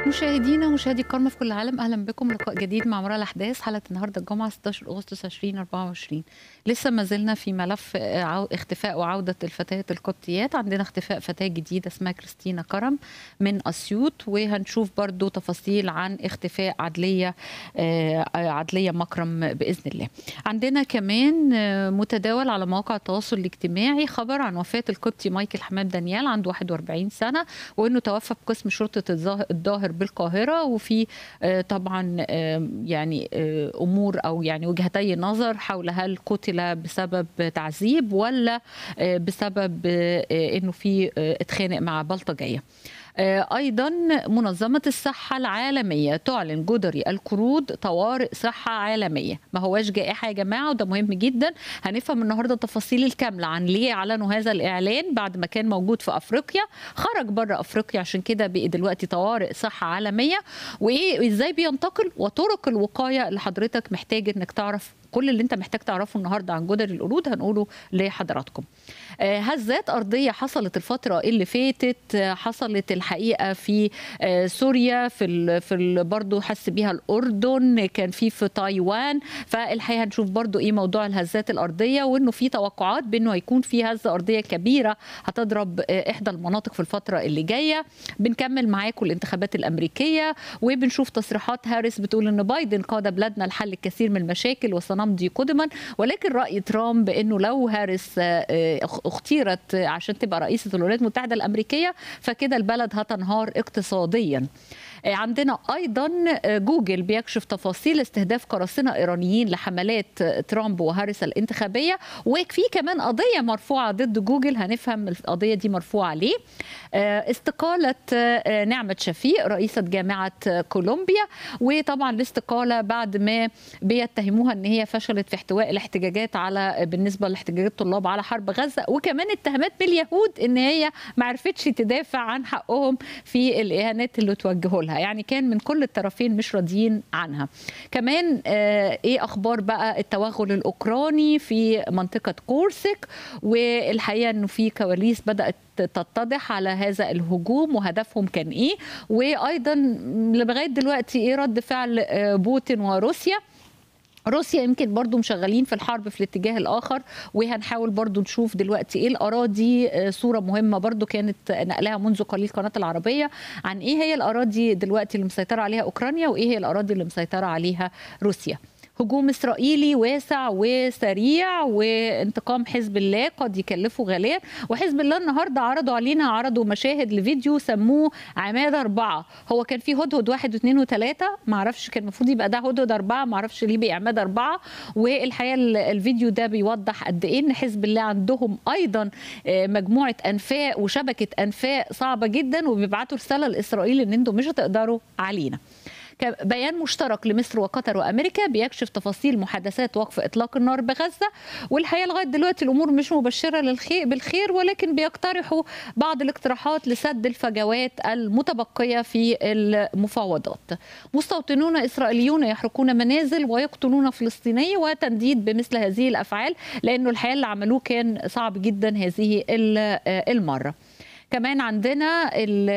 مشاهدينا ومشاهدي الكرم في كل العالم اهلا بكم لقاء جديد مع مرة الاحداث حلقه النهارده الجمعه 16 اغسطس 2024 لسه ما زلنا في ملف عو- اختفاء وعوده الفتيات القبطيات عندنا اختفاء فتاه جديده اسمها كريستينا كرم من اسيوط وهنشوف برضو تفاصيل عن اختفاء عدليه آه، عدليه مكرم باذن الله عندنا كمان آه، متداول على مواقع التواصل الاجتماعي خبر عن وفاه القبطي مايكل حماد دانيال عنده 41 سنه وانه توفى بقسم شرطه الظاه- الظاهر بالقاهره وفي آه، طبعا آه، يعني آه، امور او يعني وجهتي نظر حول هل قتل بسبب تعذيب ولا آه، بسبب آه، آه، انه في آه، اتخانق مع بلطجيه آه، ايضا منظمه الصحه العالميه تعلن جدري القروض طوارئ صحه عالميه ما هواش جائحه يا جماعه وده مهم جدا هنفهم النهارده التفاصيل الكامله عن ليه اعلنوا هذا الاعلان بعد ما كان موجود في افريقيا خرج بره افريقيا عشان كده بقي دلوقتي طوارئ صحه عالميه وايه ازاي بينتقل وطرق الوقايه اللي حضرتك محتاج انك تعرف كل اللي انت محتاج تعرفه النهارده عن جدري القرود هنقوله لحضراتكم آه، هزات ارضيه حصلت الفتره اللي فاتت آه، حصلت الحقيقه في آه، سوريا في ال في ال برضه حس بيها الاردن كان في في تايوان فالحقيقه هنشوف برضه ايه موضوع الهزات الارضيه وانه في توقعات بانه هيكون في هزه ارضيه كبيره هتضرب آه، احدى المناطق في الفتره اللي جايه بنكمل معاكم الانتخابات الامريكيه وبنشوف تصريحات هاريس بتقول ان بايدن قاد بلادنا لحل الكثير من المشاكل وسنمضي قدما ولكن راي ترامب انه لو هاريس آه، آه، اختيرت عشان تبقى رئيسه الولايات المتحده الامريكيه فكده البلد هتنهار اقتصاديا آه، عندنا ايضا آه، جوجل بيكشف تفاصيل استهداف قراصنه ايرانيين لحملات آه، ترامب وهاريس الانتخابيه وفي كمان قضيه مرفوعه ضد جوجل هنفهم القضيه دي مرفوعه ليه آه، استقاله آه، نعمه شفيق رئيسه جامعه آه، كولومبيا وطبعا الاستقاله بعد ما بيتهموها ان هي فشلت في احتواء الاحتجاجات على بالنسبه لاحتجاجات الطلاب على حرب غزه وكمان اتهامات باليهود ان هي ما عرفتش تدافع عن حقهم في الاهانات اللي توجهوا لها يعني كان من كل الطرفين مش راضيين عنها كمان آه، ايه اخبار بقى التوغل الاوكراني في منطقه كورسك والحقيقه انه في كواليس بدات تتضح على هذا الهجوم وهدفهم كان ايه وايضا لغايه دلوقتي ايه رد فعل آه، بوتين وروسيا روسيا يمكن برضو مشغلين في الحرب في الاتجاه الآخر وهنحاول برضو نشوف دلوقتي إيه الأراضي آه، صورة مهمة برضو كانت نقلها منذ قليل قناة العربية عن إيه هي الأراضي دلوقتي اللي مسيطرة عليها أوكرانيا وإيه هي الأراضي اللي مسيطرة عليها روسيا هجوم اسرائيلي واسع وسريع وانتقام حزب الله قد يكلفه غاليا وحزب الله النهارده عرضوا علينا عرضوا مشاهد لفيديو سموه عماد اربعه هو كان في هدهد واحد واثنين وثلاثه ما اعرفش كان المفروض يبقى ده هدهد اربعه ما اعرفش ليه بقى عماد اربعه والحقيقه ال- الفيديو ده بيوضح قد ايه ان حزب الله عندهم ايضا آه، مجموعه انفاق وشبكه انفاق صعبه جدا وبيبعتوا رساله لاسرائيل ان انتم مش هتقدروا علينا ك- بيان مشترك لمصر وقطر وامريكا بيكشف تفاصيل محادثات وقف اطلاق النار بغزه والحقيقه لغايه دلوقتي الامور مش مبشره للخير بالخير ولكن بيقترحوا بعض الاقتراحات لسد الفجوات المتبقيه في المفاوضات. مستوطنون اسرائيليون يحرقون منازل ويقتلون فلسطيني وتنديد بمثل هذه الافعال لانه الحقيقه اللي عملوه كان صعب جدا هذه ال- المره. كمان عندنا ال-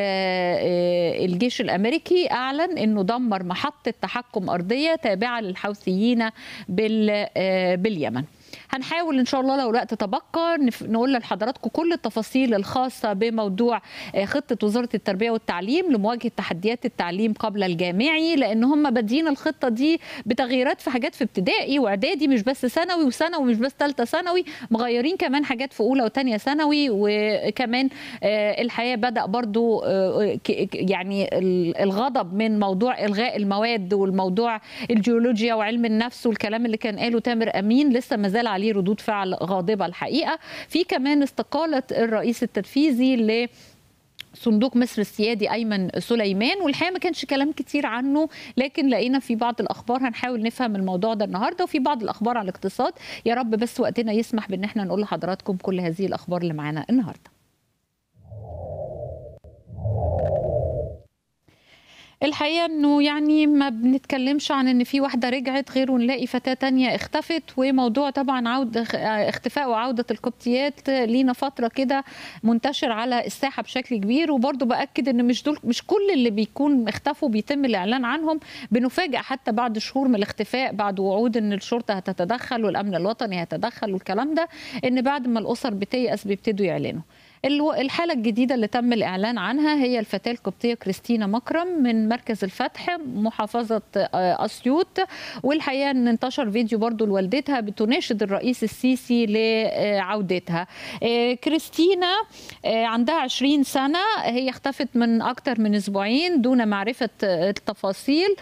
آه، الجيش الامريكي اعلن انه دمر محطه تحكم ارضيه تابعه للحوثيين بال- آه، باليمن هنحاول ان شاء الله لو الوقت تبقى نف- نقول لحضراتكم كل التفاصيل الخاصه بموضوع آه، خطه وزاره التربيه والتعليم لمواجهه تحديات التعليم قبل الجامعي لان هم بادئين الخطه دي بتغييرات في حاجات في ابتدائي واعدادي مش بس ثانوي وثانوي مش بس ثالثه ثانوي مغيرين كمان حاجات في اولى وثانيه ثانوي وكمان آه، الحقيقه بدا برضو آه، ك- ك- يعني ال- الغضب من موضوع الغاء المواد والموضوع الجيولوجيا وعلم النفس والكلام اللي كان قاله تامر امين لسه ما زال عليه ردود فعل غاضبه الحقيقه في كمان استقاله الرئيس التنفيذي ل صندوق مصر السيادي ايمن سليمان والحقيقه ما كانش كلام كتير عنه لكن لقينا في بعض الاخبار هنحاول نفهم الموضوع ده النهارده وفي بعض الاخبار عن الاقتصاد يا رب بس وقتنا يسمح بان احنا نقول لحضراتكم كل هذه الاخبار اللي معانا النهارده الحقيقة إنه يعني ما بنتكلمش عن إن في واحدة رجعت غير ونلاقي فتاة تانية اختفت وموضوع طبعا عودة اختفاء وعودة القبطيات لينا فترة كده منتشر على الساحة بشكل كبير وبرضه بأكد إن مش دول مش كل اللي بيكون اختفوا بيتم الإعلان عنهم بنفاجأ حتى بعد شهور من الاختفاء بعد وعود إن الشرطة هتتدخل والأمن الوطني هيتدخل والكلام ده إن بعد ما الأسر بتيأس بيبتدوا يعلنوا الحالة الجديدة اللي تم الإعلان عنها هي الفتاة القبطية كريستينا مكرم من مركز الفتح محافظة أسيوط والحقيقة أن انتشر فيديو برضو لوالدتها بتناشد الرئيس السيسي لعودتها كريستينا عندها 20 سنة هي اختفت من أكثر من أسبوعين دون معرفة التفاصيل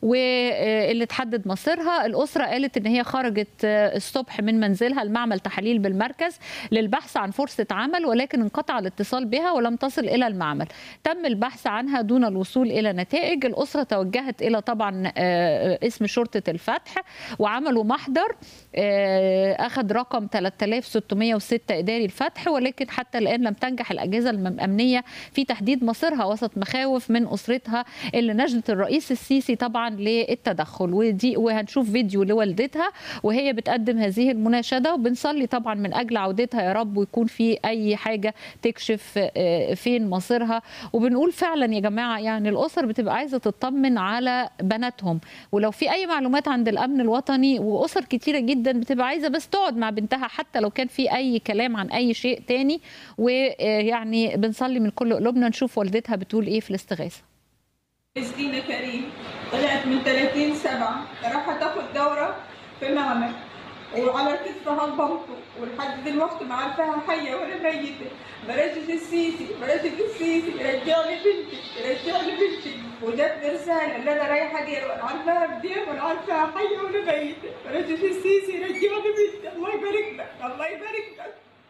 واللي تحدد مصيرها الأسرة قالت أن هي خرجت الصبح من منزلها لمعمل تحاليل بالمركز للبحث عن فرصة عمل ولكن انقطع الاتصال بها ولم تصل الى المعمل تم البحث عنها دون الوصول الى نتائج الاسره توجهت الى طبعا اسم شرطه الفتح وعملوا محضر اخذ رقم 3606 اداري الفتح ولكن حتى الان لم تنجح الاجهزه الامنيه في تحديد مصيرها وسط مخاوف من اسرتها اللي نجدت الرئيس السيسي طبعا للتدخل ودي وهنشوف فيديو لوالدتها وهي بتقدم هذه المناشده وبنصلي طبعا من اجل عودتها يا رب ويكون في اي حاجه تكشف فين مصيرها وبنقول فعلا يا جماعه يعني الاسر بتبقى عايزه تطمن على بناتهم ولو في اي معلومات عند الامن الوطني واسر كتيره جدا بتبقى عايزه بس تقعد مع بنتها حتى لو كان في اي كلام عن اي شيء تاني ويعني بنصلي من كل قلوبنا نشوف والدتها بتقول ايه في الاستغاثه كريستينا كريم طلعت من 30 سبعة راح تاخد دورة في معمل وعلى كتفها البمطو ولحد دلوقتي ما عارفاها حيه ولا ميته برجل السيسي برجل السيسي رجع لي بنتي رجع لي بنتي وجاتني رساله اللي انا رايحه دير وانا عارفاها بدير ولا عارفاها حيه ولا ميته برجل السيسي رجع لي بنتي الله يبارك لك الله يبارك لك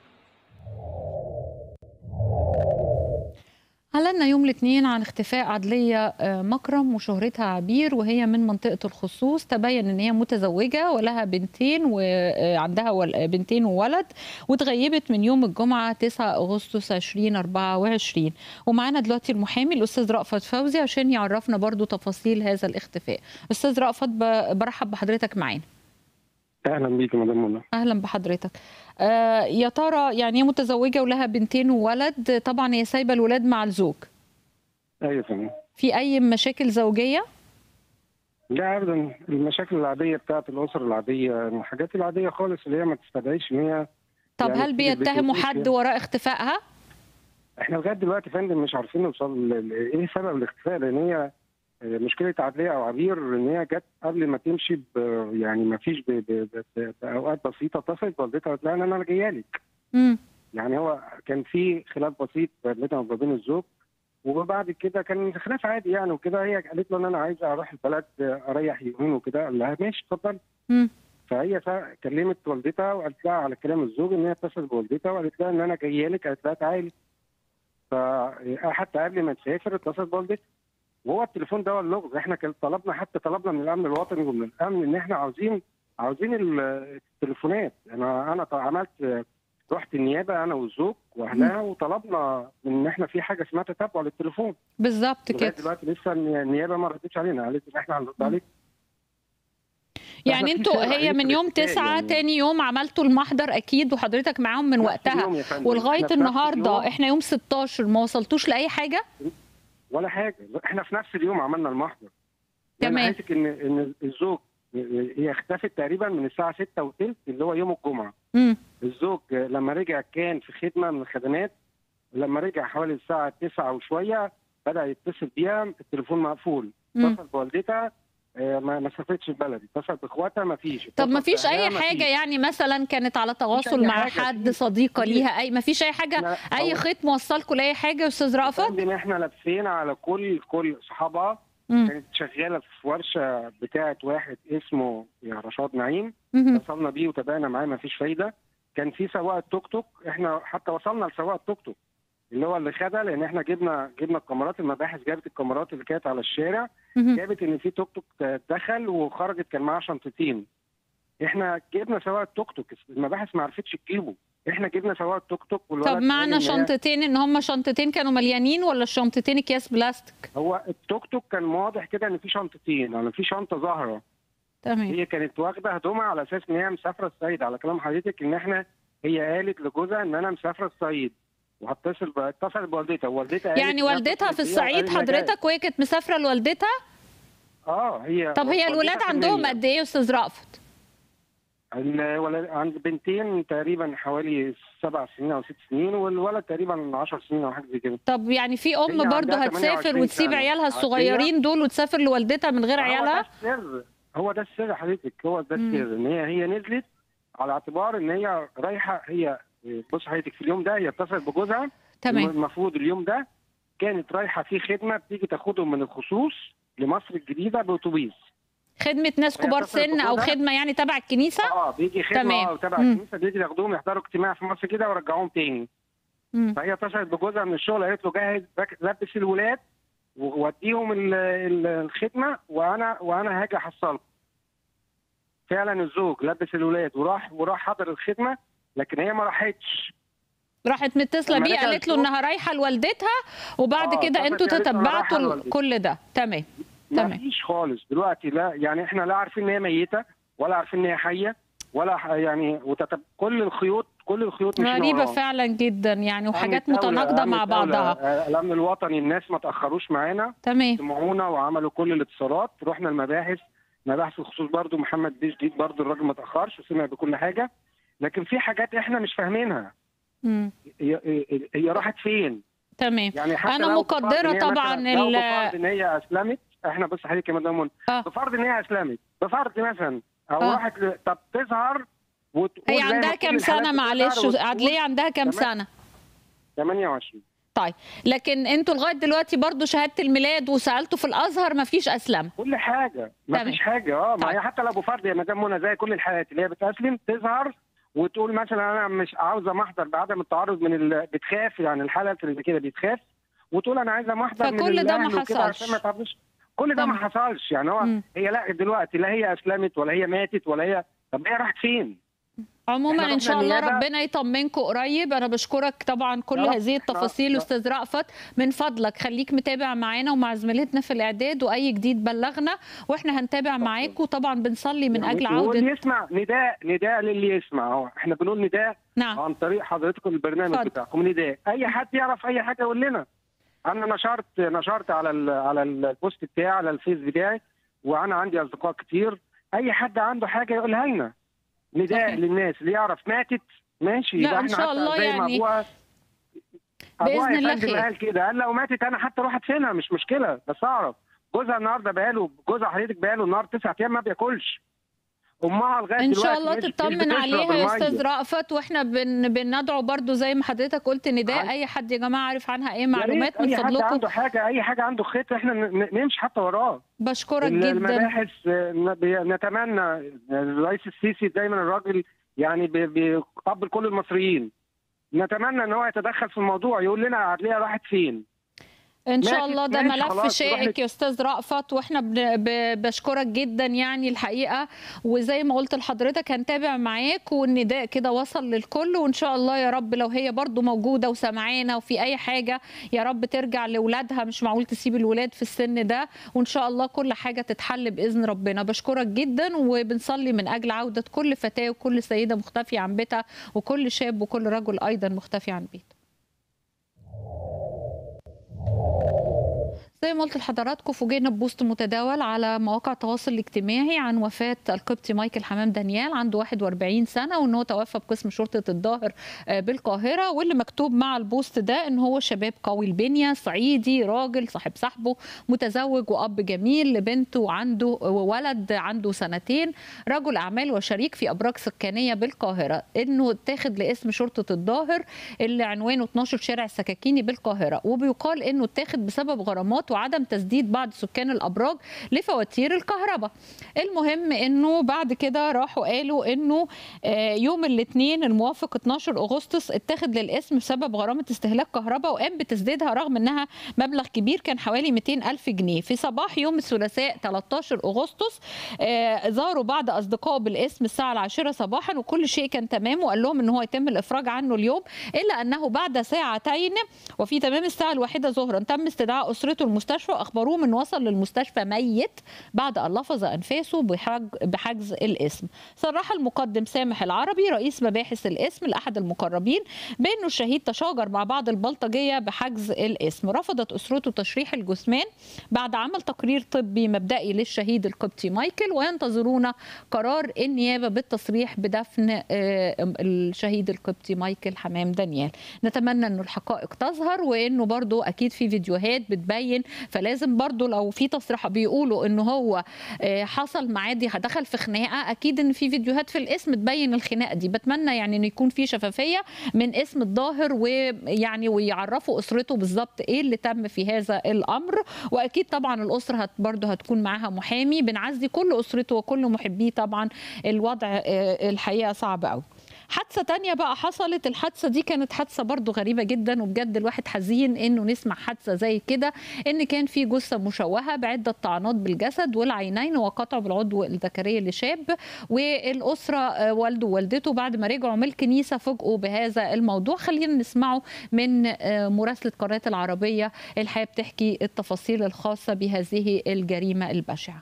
أعلنا يوم الاثنين عن اختفاء عدلية مكرم وشهرتها عبير وهي من منطقة الخصوص تبين أن هي متزوجة ولها بنتين وعندها بنتين وولد وتغيبت من يوم الجمعة 9 أغسطس 2024 ومعانا دلوقتي المحامي الأستاذ رأفت فوزي عشان يعرفنا برضو تفاصيل هذا الاختفاء أستاذ رأفت برحب بحضرتك معانا اهلا بيك يا مدام منى اهلا بحضرتك آه يا ترى يعني هي متزوجه ولها بنتين وولد طبعا هي سايبه الولاد مع الزوج ايوه تمام في اي مشاكل زوجيه لا ابدا المشاكل العاديه بتاعت الاسر العاديه الحاجات العاديه خالص اللي هي ما تستدعيش ان هي طب يعني هل بيتهموا حد وراء اختفائها احنا لغايه دلوقتي فندم مش عارفين نوصل ايه سبب الاختفاء لان هي مشكله عدليه او عبير ان هي جت قبل ما تمشي يعني ما فيش باوقات بسيطه اتصلت والدتها قالت لها انا انا جايه لك. يعني هو كان في خلاف بسيط بينها وما بين الزوج وبعد كده كان خلاف عادي يعني وكده هي قالت له ان انا عايزه اروح البلد اريح يومين وكده قال لها ماشي اتفضل. فهي كلمت والدتها وقالت لها على كلام الزوج ان هي اتصلت بوالدتها وقالت لها ان انا جايه لك قالت لها تعالي. فحتى قبل ما تسافر اتصلت بوالدتها. وهو التليفون ده هو اللغز احنا كان طلبنا حتى طلبنا من الامن الوطني ومن الامن ان احنا عاوزين عاوزين التليفونات انا انا عملت رحت النيابه انا والزوج واهلها وطلبنا ان احنا في حاجه اسمها تتبع للتليفون بالظبط كده دلوقتي لسه النيابه ما ردتش علينا قالت ان احنا هنرد عليك يعني انتوا هي من يوم تسعة يعني. تاني يوم عملتوا المحضر اكيد وحضرتك معاهم من وقتها ولغايه النهارده احنا يوم 16 ما وصلتوش لاي حاجه ولا حاجه احنا في نفس اليوم عملنا المحضر تمام انا ان ان الزوج هي اختفت تقريبا من الساعه 6 وثلث اللي هو يوم الجمعه مم. الزوج لما رجع كان في خدمه من الخدمات لما رجع حوالي الساعه 9 وشويه بدا يتصل بيها التليفون مقفول اتصل بوالدتها ما ما سافرتش البلد اتصل باخواتها ما فيش طب ما فيش اي حاجه يعني مثلا كانت على تواصل مع حد صديقه ليها اي ما فيش اي حاجه اي خيط موصلكم لاي حاجه يا استاذ رأفت احنا لفينا على كل كل اصحابها كانت شغاله في ورشه بتاعه واحد اسمه يا رشاد نعيم اتصلنا بيه وتابعنا معاه ما فيش فايده كان في سواق التوك توك احنا حتى وصلنا لسواق التوك توك اللي هو اللي خدها لان احنا جبنا جبنا الكاميرات المباحث جابت الكاميرات اللي كانت على الشارع جابت ان في توك توك دخل وخرجت كان معاه شنطتين احنا جبنا سواق التوك توك المباحث ما عرفتش تجيبه احنا جبنا سواق توك توك والولد طب معنى قال إن هي- شنطتين ان هم شنطتين كانوا مليانين ولا الشنطتين اكياس بلاستيك هو التوك توك كان واضح كده ان في شنطتين يعني في شنطه ظاهره تمام هي كانت واخده هدومها على اساس ان هي مسافره الصعيد على كلام حضرتك ان احنا هي قالت لجوزها ان انا مسافره الصعيد وهتصل ب- اتصلت بوالدتها ووالدتها قالت يعني إنها والدتها اتصلت في بيها الصعيد وقالت لها حضرتك وهي كانت مسافره لوالدتها اه هي طب هي الولاد والدتها عندهم فنية. قد ايه يا استاذ رأفت الولد عند بنتين تقريبا حوالي سبع سنين او ست سنين والولد تقريبا 10 سنين او حاجه زي كده طب يعني في ام هي برضه عندها هتسافر 28 وتسيب سنة. عيالها عارفة الصغيرين دول وتسافر لوالدتها من غير هو عيالها ده السر هو ده السر حضرتك هو ده مم. السر ان هي هي نزلت على اعتبار ان هي رايحه هي بص حضرتك في اليوم ده هي اتصلت بجوزها تمام المفروض اليوم ده كانت رايحه في خدمه بتيجي تاخدهم من الخصوص لمصر الجديده باوتوبيس خدمه ناس هي كبار اتصلت سن او بجوزها. خدمه يعني تبع الكنيسه اه بيجي خدمه تمام. اه تبع مم. الكنيسه بيجي ياخدوهم يحضروا اجتماع في مصر كده ويرجعوهم تاني مم. فهي اتصلت بجوزها من الشغل قالت له جهز رك- لبس الولاد ووديهم ال- ال- الخدمه وانا وانا هاجي احصلكم. فعلا الزوج لبس الولاد وراح وراح حضر الخدمه لكن هي ما راحتش راحت متصله لما بيه رجع قالت له الشغل- انها رايحه لوالدتها وبعد آه، كده اتصلت انتوا قالت له أنا رايحة تتبعتوا لوالدتها. كل ده تمام ما تمام. فيش خالص دلوقتي لا يعني احنا لا عارفين ان هي ميته ولا عارفين ان هي حيه ولا ح- يعني وتتب... كل الخيوط كل الخيوط مش غريبه فعلا جدا يعني وحاجات متناقضه مع بعضها الامن الوطني الناس ما تاخروش معانا تمام سمعونا وعملوا كل الاتصالات رحنا المباحث مباحث الخصوص برضو محمد بيه جديد برضو الراجل ما تاخرش وسمع بكل حاجه لكن في حاجات احنا مش فاهمينها مم. هي, هي- هي راحت فين تمام يعني حتى أنا لو بفرض مقدرة إن هي طبعاً مثلاً لو ال- بفرض ان هي اسلمت احنا بص حضرتك يا مدام منى آه. بفرض ان هي اسلمت بفرض مثلا او آه. راحت ل... طب تظهر وتقول هي زي ما عندها كل كام الحالات سنه بتظهر معلش وتقول عدليه عندها كام تمام. سنه 28 طيب لكن انتوا لغايه دلوقتي برضو شهاده الميلاد وسالتوا في الازهر ما فيش اسلم كل حاجه ما تمام. فيش حاجه اه ما طيب. هي حتى لو بفرض يا مدام منى زي كل الحالات اللي هي بتسلم تظهر وتقول مثلا انا مش عاوزه محضر بعدم التعرض من ال... بتخاف يعني الحاله اللي زي كده بتخاف وتقول انا عايزه محضر من فكل ده ما الأهل وكده حصلش. عشان ما تعرضش كل ده ما تمام. حصلش يعني هو مم. هي لا دلوقتي لا هي اسلمت ولا هي ماتت ولا هي طب هي راحت فين؟ عموما إحنا ان شاء رحنا الله النيابة. ربنا يطمنكم قريب انا بشكرك طبعا كل يا رب. هذه التفاصيل لا. استاذ رأفت من فضلك خليك متابع معانا ومع زميلتنا في الاعداد واي جديد بلغنا واحنا هنتابع معاك وطبعا بنصلي من اجل واللي عوده يسمع نداء نداء للي يسمع اهو احنا بنقول نداء نعم عن طريق حضرتكم البرنامج اتفضل. بتاعكم نداء اي حد يعرف اي حاجه يقول لنا انا نشرت نشرت على ال على البوست بتاعي على الفيس بتاعي وانا عندي اصدقاء كتير اي حد عنده حاجه يقولها لنا نداء صحيح. للناس اللي يعرف ماتت ماشي لا، يبقى إن احنا شاء حتى الله زي ما يعني ابوها بإذن ابوها يا الله فندم خير. قال كده قال لو ماتت انا حتى راحت فينها مش مشكله بس اعرف جوزها النهارده بقاله جوزها حضرتك بقاله النهارده تسع ايام ما بياكلش امها لغايه ان شاء دلوقتي الله مش- مش تطمن بتشرب عليها يا المية. استاذ رأفت واحنا بن بندعو برضو زي ما حضرتك قلت نداء عن- اي حد يا جماعه عارف عنها اي يا معلومات ريت من اي حد فضلكم عنده حاجه اي حاجه عنده خيط احنا ن- ن- نمشي حتى وراه بشكرك ال- جدا المباحث آه، ن- بي- نتمنى الرئيس السيسي دايما الراجل يعني بي- بيقبل كل المصريين نتمنى ان هو يتدخل في الموضوع يقول لنا عدليه راحت فين ان شاء ماتت، الله ده ماشي، ملف خلاص، شائك روح لك. يا استاذ رأفت واحنا بن- ب- بشكرك جدا يعني الحقيقه وزي ما قلت لحضرتك هنتابع معاك والنداء كده وصل للكل وان شاء الله يا رب لو هي برضو موجوده وسمعانا وفي اي حاجه يا رب ترجع لاولادها مش معقول تسيب الولاد في السن ده وان شاء الله كل حاجه تتحل باذن ربنا بشكرك جدا وبنصلي من اجل عوده كل فتاه وكل سيده مختفيه عن بيتها وكل شاب وكل رجل ايضا مختفي عن بيته زي ما قلت لحضراتكم فوجئنا ببوست متداول على مواقع التواصل الاجتماعي عن وفاة القبطي مايكل حمام دانيال عنده 41 سنة وان هو توفى بقسم شرطة الظاهر آه، بالقاهرة واللي مكتوب مع البوست ده ان هو شباب قوي البنية صعيدي راجل صاحب صاحبه متزوج وأب جميل لبنته عنده وولد عنده سنتين رجل أعمال وشريك في أبراج سكانية بالقاهرة انه اتاخد لاسم شرطة الظاهر اللي عنوانه 12 شارع السكاكيني بالقاهرة وبيقال انه اتاخد بسبب غرامات الطلبات وعدم تسديد بعض سكان الابراج لفواتير الكهرباء المهم انه بعد كده راحوا قالوا انه آه، يوم الاثنين الموافق 12 اغسطس اتخذ للاسم بسبب غرامه استهلاك كهرباء وقام بتسديدها رغم انها مبلغ كبير كان حوالي 200 الف جنيه في صباح يوم الثلاثاء 13 اغسطس آه، زاروا بعض اصدقائه بالاسم الساعه العاشره صباحا وكل شيء كان تمام وقال لهم ان هو يتم الافراج عنه اليوم الا انه بعد ساعتين وفي تمام الساعه الواحده ظهرا تم استدعاء اسرته المستشفى واخبروهم انه وصل للمستشفى ميت بعد ان لفظ انفاسه بحج- بحجز الاسم صرح المقدم سامح العربي رئيس مباحث الاسم لاحد المقربين بانه الشهيد تشاجر مع بعض البلطجيه بحجز الاسم رفضت اسرته تشريح الجثمان بعد عمل تقرير طبي مبدئي للشهيد القبطي مايكل وينتظرون قرار النيابه بالتصريح بدفن آه، الشهيد القبطي مايكل حمام دانيال نتمنى انه الحقائق تظهر وانه برضو اكيد في فيديوهات بتبين فلازم برضو لو في تصريح بيقولوا انه هو آه، حصل معاه دي دخل في خناقه اكيد ان في فيديوهات في الاسم تبين الخناقه دي بتمنى يعني انه يكون في شفافيه من اسم الظاهر ويعني ويعرفوا اسرته بالظبط ايه اللي تم في هذا الامر واكيد طبعا الاسره هت برضه هتكون معاها محامي بنعزي كل اسرته وكل محبيه طبعا الوضع آه، الحقيقه صعب قوي حادثه تانية بقى حصلت الحادثه دي كانت حادثه برضو غريبه جدا وبجد الواحد حزين انه نسمع حادثه زي كده ان كان في جثه مشوهه بعده طعنات بالجسد والعينين وقطع بالعضو الذكري لشاب والاسره آه، والده ووالدته بعد ما رجعوا من الكنيسه فوجئوا بهذا الموضوع خلينا نسمعه من آه، مراسله قناه العربيه الحياه بتحكي التفاصيل الخاصه بهذه الجريمه البشعه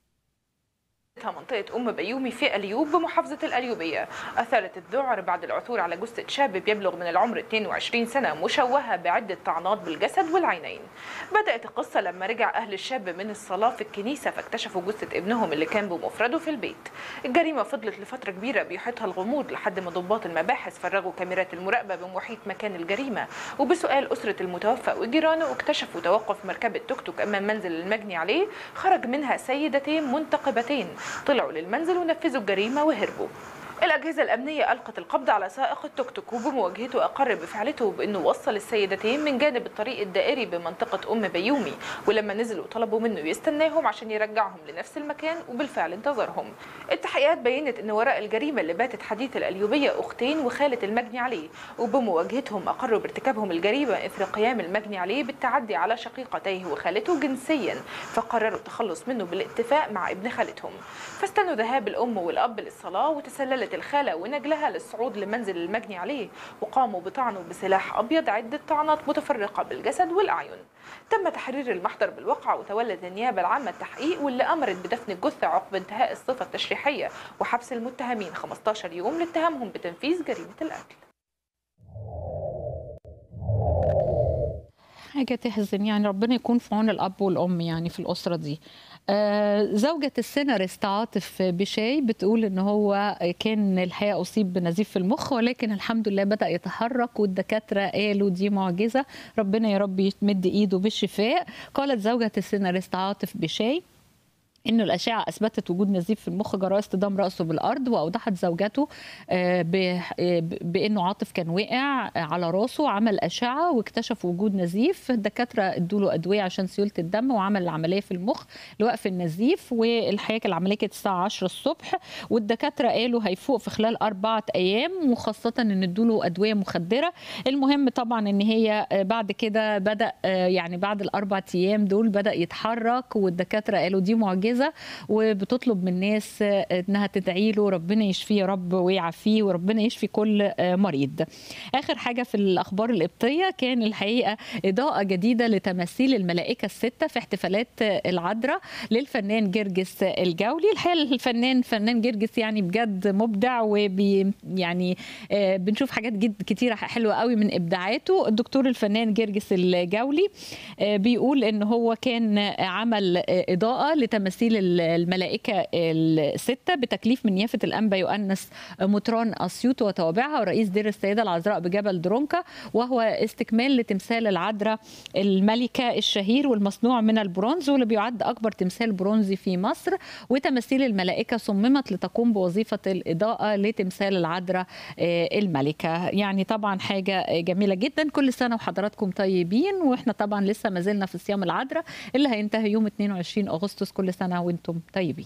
منطقة أم بيومي في أليوب بمحافظة الأليوبية أثارت الذعر بعد العثور على جثة شاب بيبلغ من العمر 22 سنة مشوهة بعدة طعنات بالجسد والعينين بدأت القصة لما رجع أهل الشاب من الصلاة في الكنيسة فاكتشفوا جثة ابنهم اللي كان بمفرده في البيت الجريمة فضلت لفترة كبيرة بيحيطها الغموض لحد ما ضباط المباحث فرغوا كاميرات المراقبة بمحيط مكان الجريمة وبسؤال أسرة المتوفى وجيرانه اكتشفوا توقف مركبة توك توك أمام منزل المجني عليه خرج منها سيدتين منتقبتين طلعوا للمنزل ونفذوا الجريمة وهربوا الأجهزة الأمنية ألقت القبض على سائق التوك توك وبمواجهته أقر بفعلته بأنه وصل السيدتين من جانب الطريق الدائري بمنطقة أم بيومي ولما نزلوا طلبوا منه يستناهم عشان يرجعهم لنفس المكان وبالفعل انتظرهم التحقيقات بينت أن وراء الجريمة اللي باتت حديث الأليوبية أختين وخالة المجني عليه وبمواجهتهم أقروا بارتكابهم الجريمة إثر قيام المجني عليه بالتعدي على شقيقتيه وخالته جنسيا فقرروا التخلص منه بالاتفاق مع ابن خالتهم فاستنوا ذهاب الأم والأب للصلاة وتسللت الخالة ونجلها للصعود لمنزل المجني عليه وقاموا بطعنه بسلاح أبيض عدة طعنات متفرقة بالجسد والأعين تم تحرير المحضر بالواقع وتولت النيابة العامة التحقيق واللي أمرت بدفن الجثة عقب انتهاء الصفة التشريحية وحبس المتهمين 15 يوم لاتهامهم بتنفيذ جريمة القتل حاجة تحزن يعني ربنا يكون في عون الأب والأم يعني في الأسرة دي آه، زوجة السيناريست عاطف بشاي بتقول ان هو كان الحقيقة أصيب بنزيف في المخ ولكن الحمد لله بدأ يتحرك والدكاترة قالوا دي معجزة ربنا يا رب يمد إيده بالشفاء قالت زوجة السيناريست عاطف بشاي انه الاشعه اثبتت وجود نزيف في المخ جراء اصطدام راسه بالارض واوضحت زوجته آه، ب- آه، بانه عاطف كان وقع على راسه عمل اشعه واكتشف وجود نزيف الدكاتره ادوا له ادويه عشان سيوله الدم وعمل العمليه في المخ لوقف النزيف والحقيقه العمليه كانت الساعه 10 الصبح والدكاتره قالوا هيفوق في خلال اربعه ايام وخاصه ان ادوا له ادويه مخدره المهم طبعا ان هي آه، بعد كده بدا آه، يعني بعد الاربع ايام دول بدا يتحرك والدكاتره قالوا دي معجزه وبتطلب من الناس آه، انها تدعي له ربنا يشفيه يا رب ويعافيه وربنا يشفي كل آه، مريض اخر حاجه في الاخبار القبطيه كان الحقيقه اضاءه جديده لتماثيل الملائكه السته في احتفالات آه، العذراء للفنان جرجس الجولي الحقيقه الفنان فنان جرجس يعني بجد مبدع وبي يعني آه، بنشوف حاجات جد كتيره حلوه قوي من ابداعاته الدكتور الفنان جرجس الجولي آه، بيقول ان هو كان عمل آه، اضاءه لتماثيل وتماثيل ال- الملائكه السته بتكليف من نيافه الانبا يؤنس مطران اسيوط وتوابعها ورئيس دير السيده العذراء بجبل درونكا وهو استكمال لتمثال العذراء الملكه الشهير والمصنوع من البرونز واللي بيعد اكبر تمثال برونزي في مصر وتماثيل الملائكه صممت لتقوم بوظيفه الاضاءه لتمثال العذراء آه، الملكه يعني طبعا حاجه جميله جدا كل سنه وحضراتكم طيبين واحنا طبعا لسه ما زلنا في صيام العذراء اللي هينتهي يوم 22 اغسطس كل سنه وانتم طيبين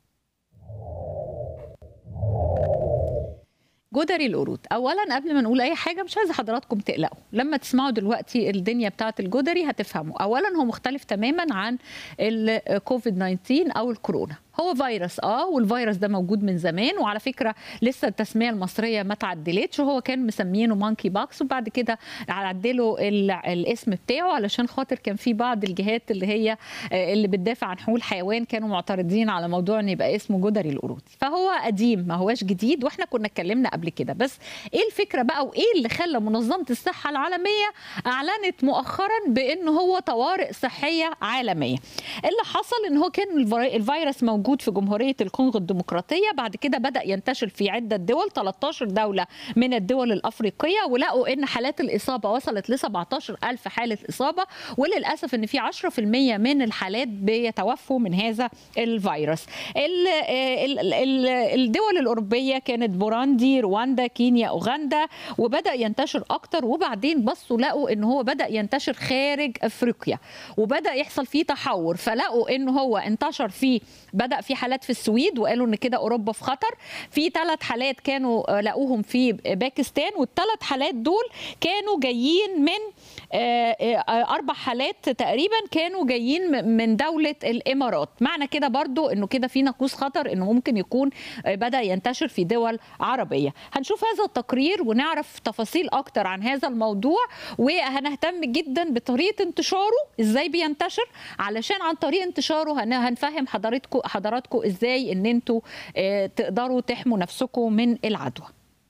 جدري القرود اولا قبل ما نقول اي حاجه مش عايزه حضراتكم تقلقوا لما تسمعوا دلوقتي الدنيا بتاعه الجدري هتفهموا اولا هو مختلف تماما عن الكوفيد 19 او الكورونا هو فيروس اه والفيروس ده موجود من زمان وعلى فكره لسه التسميه المصريه ما تعدلتش هو كان مسمينه مانكي باكس وبعد كده عدلوا ال- الاسم بتاعه علشان خاطر كان في بعض الجهات اللي هي آه، اللي بتدافع عن حقوق الحيوان كانوا معترضين على موضوع ان يبقى اسمه جدري القرود فهو قديم ما هواش جديد واحنا كنا اتكلمنا قبل كده بس ايه الفكره بقى وايه اللي خلى منظمه الصحه العالميه اعلنت مؤخرا بان هو طوارئ صحيه عالميه اللي حصل ان هو كان الفي- الفيروس موجود في جمهوريه الكونغو الديمقراطيه بعد كده بدا ينتشر في عده دول 13 دوله من الدول الافريقيه ولقوا ان حالات الاصابه وصلت ل 17 الف حاله اصابه وللاسف ان في 10% من الحالات بيتوفوا من هذا الفيروس ال- ال- ال- الدول الاوروبيه كانت بوراندي رواندا كينيا اوغندا وبدا ينتشر اكتر وبعدين بصوا لقوا ان هو بدا ينتشر خارج افريقيا وبدا يحصل فيه تحور فلقوا ان هو انتشر في بدا في حالات في السويد وقالوا ان كده اوروبا في خطر في ثلاث حالات كانوا آه، لقوهم في باكستان والثلاث حالات دول كانوا جايين من آه، آه، اربع حالات تقريبا كانوا جايين م- من دوله الامارات معنى كده برضو انه كده في نقوص خطر انه ممكن يكون آه، بدا ينتشر في دول عربيه هنشوف هذا التقرير ونعرف تفاصيل اكتر عن هذا الموضوع وهنهتم جدا بطريقه انتشاره ازاي بينتشر علشان عن طريق انتشاره هن- هنفهم حضراتكم حضراتكم ازاي ان انتوا آه، تقدروا تحموا نفسكم من العدوى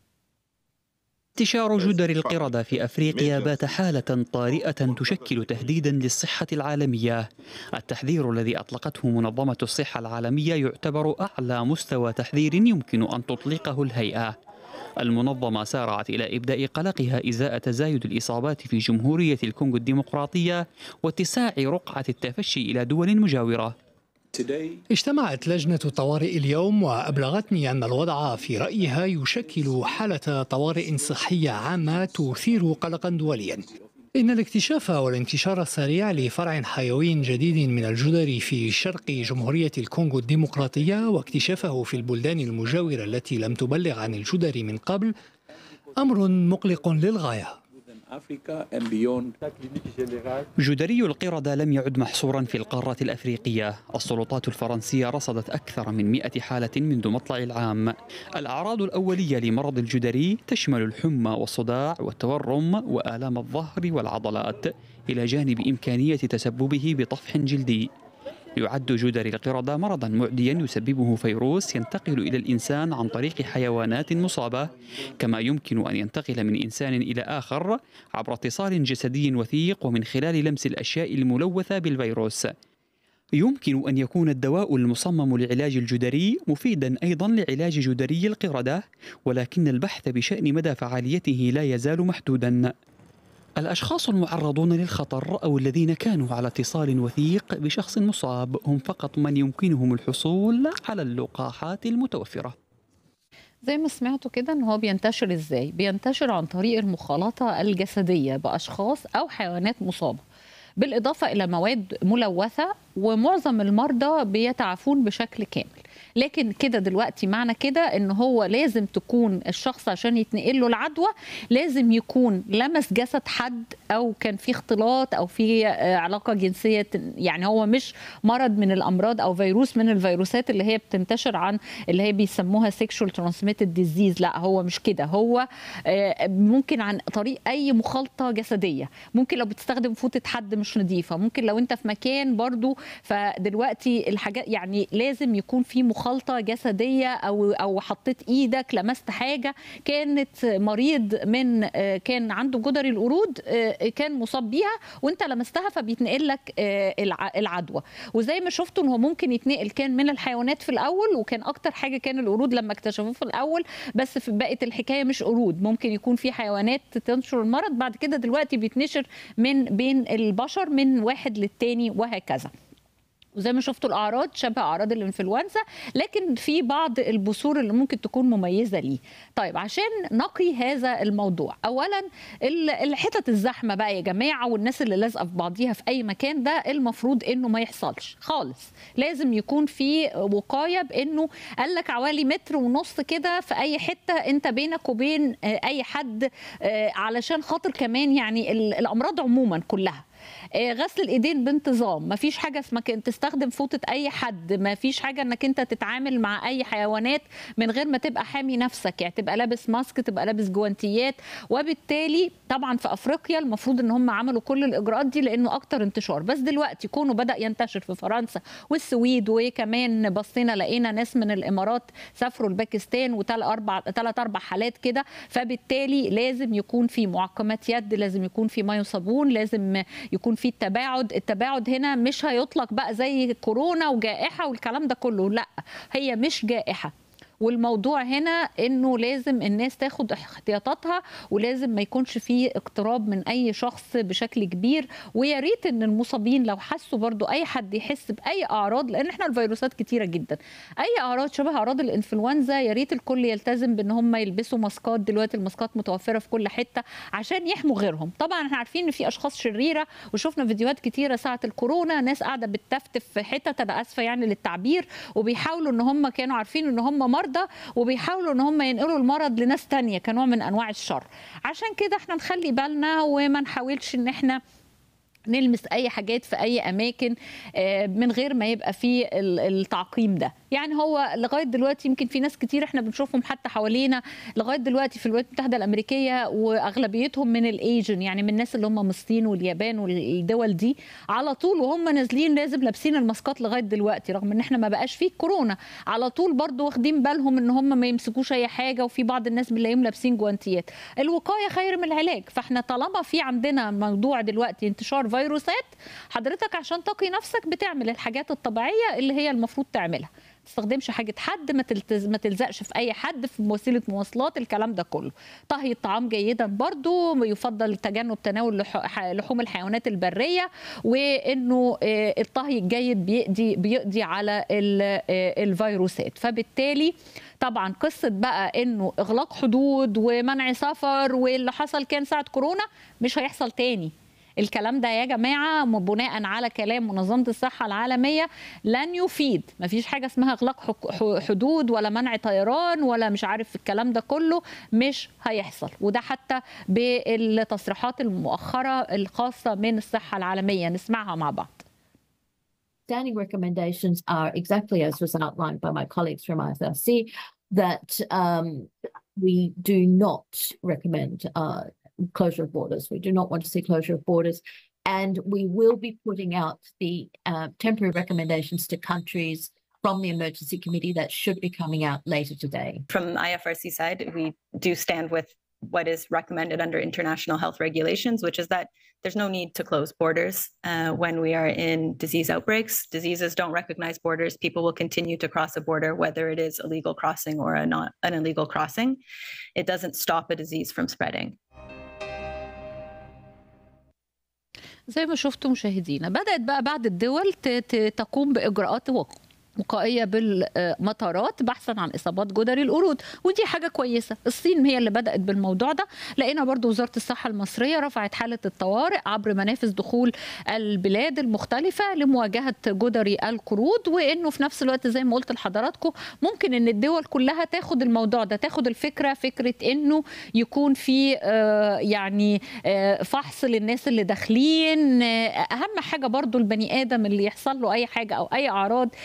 انتشار جدر القردة في أفريقيا بات حالة طارئة تشكل تهديدا للصحة العالمية التحذير الذي أطلقته منظمة الصحة العالمية يعتبر أعلى مستوى تحذير يمكن أن تطلقه الهيئة المنظمة سارعت إلى إبداء قلقها إزاء تزايد الإصابات في جمهورية الكونغو الديمقراطية واتساع رقعة التفشي إلى دول مجاورة اجتمعت لجنة الطوارئ اليوم وأبلغتني أن الوضع في رأيها يشكل حالة طوارئ صحية عامة تثير قلقا دوليا إن الاكتشاف والانتشار السريع لفرع حيوي جديد من الجدري في شرق جمهورية الكونغو الديمقراطية واكتشافه في البلدان المجاورة التي لم تبلغ عن الجدري من قبل أمر مقلق للغاية جدري القردة لم يعد محصورا في القارة الأفريقية السلطات الفرنسية رصدت أكثر من مئة حالة منذ مطلع العام الأعراض الأولية لمرض الجدري تشمل الحمى والصداع والتورم وآلام الظهر والعضلات إلى جانب إمكانية تسببه بطفح جلدي يعد جدري القردة مرضا معديا يسببه فيروس ينتقل إلى الإنسان عن طريق حيوانات مصابة كما يمكن أن ينتقل من إنسان إلى آخر عبر اتصال جسدي وثيق ومن خلال لمس الأشياء الملوثة بالفيروس يمكن أن يكون الدواء المصمم لعلاج الجدري مفيدا أيضا لعلاج جدري القردة ولكن البحث بشأن مدى فعاليته لا يزال محدودا الأشخاص المعرضون للخطر أو الذين كانوا على اتصال وثيق بشخص مصاب هم فقط من يمكنهم الحصول على اللقاحات المتوفرة زي ما سمعتوا كده ان هو بينتشر ازاي بينتشر عن طريق المخالطه الجسديه باشخاص او حيوانات مصابه بالاضافه الى مواد ملوثه ومعظم المرضى بيتعافون بشكل كامل لكن كده دلوقتي معنى كده ان هو لازم تكون الشخص عشان يتنقل له العدوى لازم يكون لمس جسد حد او كان في اختلاط او في آه، علاقه جنسيه يعني هو مش مرض من الامراض او فيروس من الفيروسات اللي هي بتنتشر عن اللي هي بيسموها sexual transmitted disease لا هو مش كده هو آه، ممكن عن طريق اي مخالطه جسديه ممكن لو بتستخدم فوطه حد مش نظيفه ممكن لو انت في مكان برضو فدلوقتي الحاجات يعني لازم يكون في مخالطه مخالطه جسديه او او حطيت ايدك لمست حاجه كانت مريض من آه، كان عنده جدري القرود آه، كان مصاب بيها وانت لمستها فبيتنقل لك آه، الع- العدوى وزي ما شفتوا ان هو ممكن يتنقل كان من الحيوانات في الاول وكان اكتر حاجه كان القرود لما اكتشفوه في الاول بس في بقت الحكايه مش قرود ممكن يكون في حيوانات تنشر المرض بعد كده دلوقتي بيتنشر من بين البشر من واحد للتاني وهكذا وزي ما شفتوا الاعراض شبه اعراض الانفلونزا لكن في بعض البثور اللي ممكن تكون مميزه ليه طيب عشان نقي هذا الموضوع اولا ال- الحتت الزحمه بقى يا جماعه والناس اللي لازقه في بعضيها في اي مكان ده المفروض انه ما يحصلش خالص لازم يكون في وقايه بانه قال لك حوالي متر ونص كده في اي حته انت بينك وبين آه، اي حد آه، علشان خاطر كمان يعني ال- الامراض عموما كلها آه، غسل الايدين بانتظام ما فيش حاجه اسمها ك- تستخدم فوطه اي حد ما فيش حاجه انك انت تتعامل مع اي حيوانات من غير ما تبقى حامي نفسك يعني تبقى لابس ماسك تبقى لابس جوانتيات وبالتالي طبعا في افريقيا المفروض ان هم عملوا كل الاجراءات دي لانه اكتر انتشار بس دلوقتي كونه بدا ينتشر في فرنسا والسويد وكمان بصينا لقينا ناس من الامارات سافروا لباكستان وثلاث اربع ثلاث اربع حالات كده فبالتالي لازم يكون في معقمات يد لازم يكون في ميه وصابون لازم يكون في التباعد التباعد هنا مش هيطلق بقى زي كورونا وجائحه والكلام ده كله لا هي مش جائحه والموضوع هنا انه لازم الناس تاخد احتياطاتها ولازم ما يكونش فيه اقتراب من اي شخص بشكل كبير ويا ريت ان المصابين لو حسوا برضو اي حد يحس باي اعراض لان احنا الفيروسات كتيره جدا اي اعراض شبه اعراض الانفلونزا يا ريت الكل يلتزم بان هم يلبسوا ماسكات دلوقتي الماسكات متوفره في كل حته عشان يحموا غيرهم طبعا احنا عارفين ان في اشخاص شريره وشفنا فيديوهات كتيره ساعه الكورونا ناس قاعده بتفتف في حتت انا اسفه يعني للتعبير وبيحاولوا ان هم كانوا عارفين ان هم مرضى وبيحاولوا ان هم ينقلوا المرض لناس تانية كنوع من انواع الشر عشان كده احنا نخلي بالنا وما نحاولش ان احنا نلمس اي حاجات في اي اماكن آه، من غير ما يبقى فيه ال- التعقيم ده يعني هو لغايه دلوقتي يمكن في ناس كتير احنا بنشوفهم حتى حوالينا لغايه دلوقتي في الولايات المتحده الامريكيه واغلبيتهم من الايجن يعني من الناس اللي هم من الصين واليابان والدول دي على طول وهم نازلين لازم لابسين الماسكات لغايه دلوقتي رغم ان احنا ما بقاش فيه كورونا على طول برضو واخدين بالهم ان هم ما يمسكوش اي حاجه وفي بعض الناس بنلاقيهم لابسين جوانتيات الوقايه خير من العلاج فاحنا طالما في عندنا موضوع دلوقتي انتشار فيروسات حضرتك عشان تقي نفسك بتعمل الحاجات الطبيعيه اللي هي المفروض تعملها ما تستخدمش حاجه حد ما تلتز... ما تلزقش في اي حد في وسيله مواصلات الكلام ده كله طهي الطعام جيدا برضو يفضل تجنب تناول لح... ح- لحوم الحيوانات البريه وانه آه، الطهي الجيد بيقضي بيقضي على ال- آه، الفيروسات فبالتالي طبعا قصه بقى انه اغلاق حدود ومنع سفر واللي حصل كان ساعه كورونا مش هيحصل تاني الكلام ده يا جماعه بناء على كلام منظمه الصحه العالميه لن يفيد مفيش حاجه اسمها اغلاق حك- ح- حدود ولا منع طيران ولا مش عارف الكلام ده كله مش هيحصل وده حتى بالتصريحات المؤخره الخاصه من الصحه العالميه نسمعها مع بعض standing recommendations are exactly as was outlined by my colleagues from IFRC that um, we do not recommend uh, closure of borders. We do not want to see closure of borders. And we will be putting out the uh, temporary recommendations to countries from the emergency committee that should be coming out later today. From IFRC side, we do stand with what is recommended under international health regulations, which is that there's no need to close borders uh, when we are in disease outbreaks. Diseases don't recognize borders. People will continue to cross a border, whether it is a legal crossing or a not an illegal crossing. It doesn't stop a disease from spreading. زي ما شفتوا مشاهدينا بدأت بقى بعض الدول ت- ت- تقوم بإجراءات وق- وقائية بالمطارات بحثا عن إصابات جدري القرود ودي حاجة كويسة الصين هي اللي بدأت بالموضوع ده لقينا برضو وزارة الصحة المصرية رفعت حالة الطوارئ عبر منافذ دخول البلاد المختلفة لمواجهة جدري القرود وإنه في نفس الوقت زي ما قلت لحضراتكم ممكن إن الدول كلها تاخد الموضوع ده تاخد الفكرة فكرة إنه يكون في آه، يعني آه، فحص للناس اللي داخلين آه، أهم حاجة برضو البني آدم اللي يحصل له أي حاجة أو أي أعراض يا ريت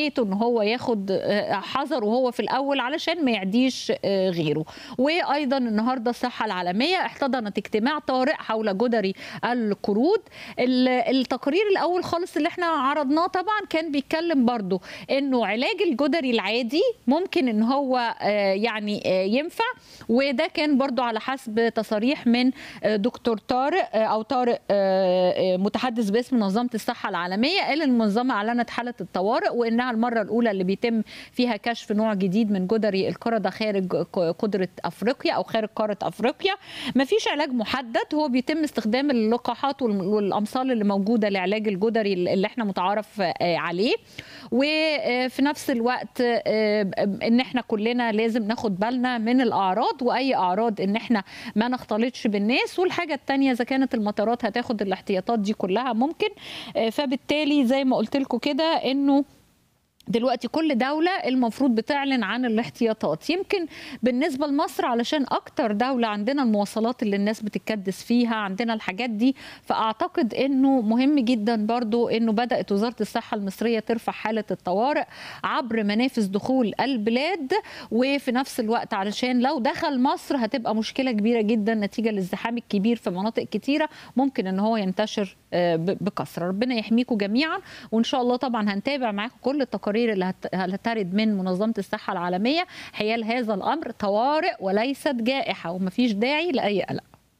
اهميته ان هو ياخد حذر وهو في الاول علشان ما يعديش غيره وايضا النهارده الصحه العالميه احتضنت اجتماع طارئ حول جدري القرود التقرير الاول خالص اللي احنا عرضناه طبعا كان بيتكلم برضو انه علاج الجدري العادي ممكن ان هو يعني ينفع وده كان برضو على حسب تصاريح من دكتور طارق او طارق متحدث باسم منظمه الصحه العالميه قال المنظمه اعلنت حاله الطوارئ وانها المره الاولى اللي بيتم فيها كشف نوع جديد من جدري القرده خارج قدره افريقيا او خارج قاره افريقيا ما فيش علاج محدد هو بيتم استخدام اللقاحات والامصال اللي موجوده لعلاج الجدري اللي احنا متعارف عليه وفي نفس الوقت ان احنا كلنا لازم ناخد بالنا من الاعراض واي اعراض ان احنا ما نختلطش بالناس والحاجه الثانيه اذا كانت المطارات هتاخد الاحتياطات دي كلها ممكن فبالتالي زي ما قلت لكم كده انه دلوقتي كل دولة المفروض بتعلن عن الاحتياطات يمكن بالنسبة لمصر علشان أكتر دولة عندنا المواصلات اللي الناس بتتكدس فيها عندنا الحاجات دي فأعتقد أنه مهم جدا برضو أنه بدأت وزارة الصحة المصرية ترفع حالة الطوارئ عبر منافذ دخول البلاد وفي نفس الوقت علشان لو دخل مصر هتبقى مشكلة كبيرة جدا نتيجة للزحام الكبير في مناطق كتيرة ممكن أن هو ينتشر بكثرة ربنا يحميكم جميعا وإن شاء الله طبعا هنتابع معاكم كل التقارير التقارير اللي هترد من منظمه الصحه العالميه حيال هذا الامر طوارئ وليست جائحه ومفيش داعي لاي قلق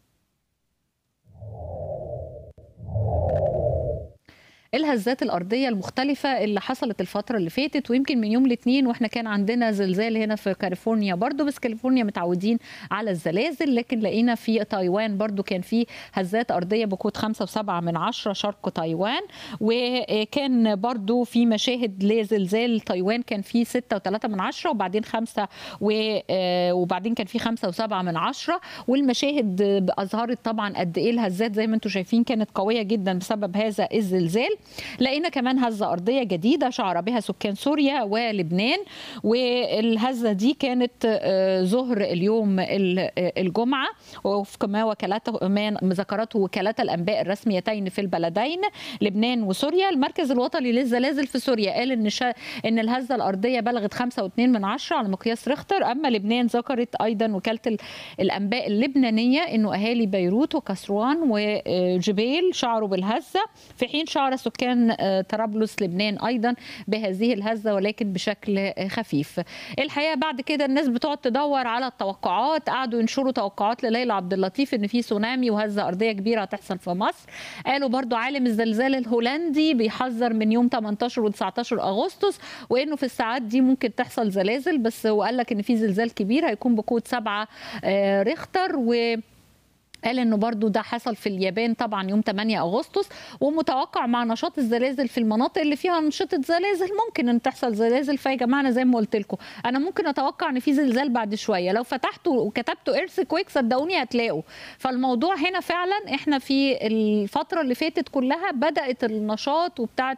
الهزات الارضيه المختلفه اللي حصلت الفتره اللي فاتت ويمكن من يوم الاثنين واحنا كان عندنا زلزال هنا في كاليفورنيا برضو بس كاليفورنيا متعودين على الزلازل لكن لقينا في تايوان برضو كان في هزات ارضيه بقوه 5.7 من عشرة شرق تايوان وكان برضو في مشاهد لزلزال تايوان كان في 6.3 من عشرة وبعدين 5 وبعدين كان في 5.7 من عشرة والمشاهد اظهرت طبعا قد ايه الهزات زي ما انتم شايفين كانت قويه جدا بسبب هذا الزلزال لقينا كمان هزة أرضية جديدة شعر بها سكان سوريا ولبنان والهزة دي كانت ظهر اليوم الجمعة وفق ما وكالته ما ذكرته وكالات الأنباء الرسميتين في البلدين لبنان وسوريا المركز الوطني للزلازل في سوريا قال إن شا... إن الهزة الأرضية بلغت 5.2 من عشرة على مقياس ريختر أما لبنان ذكرت أيضا وكالة الأنباء اللبنانية إنه أهالي بيروت وكسروان وجبيل شعروا بالهزة في حين شعر سكان طرابلس لبنان ايضا بهذه الهزه ولكن بشكل خفيف. الحقيقه بعد كده الناس بتقعد تدور على التوقعات قعدوا ينشروا توقعات لليلى عبد اللطيف ان في تسونامي وهزه ارضيه كبيره هتحصل في مصر. قالوا برضو عالم الزلزال الهولندي بيحذر من يوم 18 و19 اغسطس وانه في الساعات دي ممكن تحصل زلازل بس وقال لك ان في زلزال كبير هيكون بقوه 7 ريختر و قال انه برضو ده حصل في اليابان طبعا يوم 8 اغسطس ومتوقع مع نشاط الزلازل في المناطق اللي فيها انشطه زلازل ممكن ان تحصل زلازل فيا جماعه انا زي ما قلت لكم انا ممكن اتوقع ان في زلزال بعد شويه لو فتحتوا وكتبتوا ايرث كويك صدقوني هتلاقوا فالموضوع هنا فعلا احنا في الفتره اللي فاتت كلها بدات النشاط وبتاعت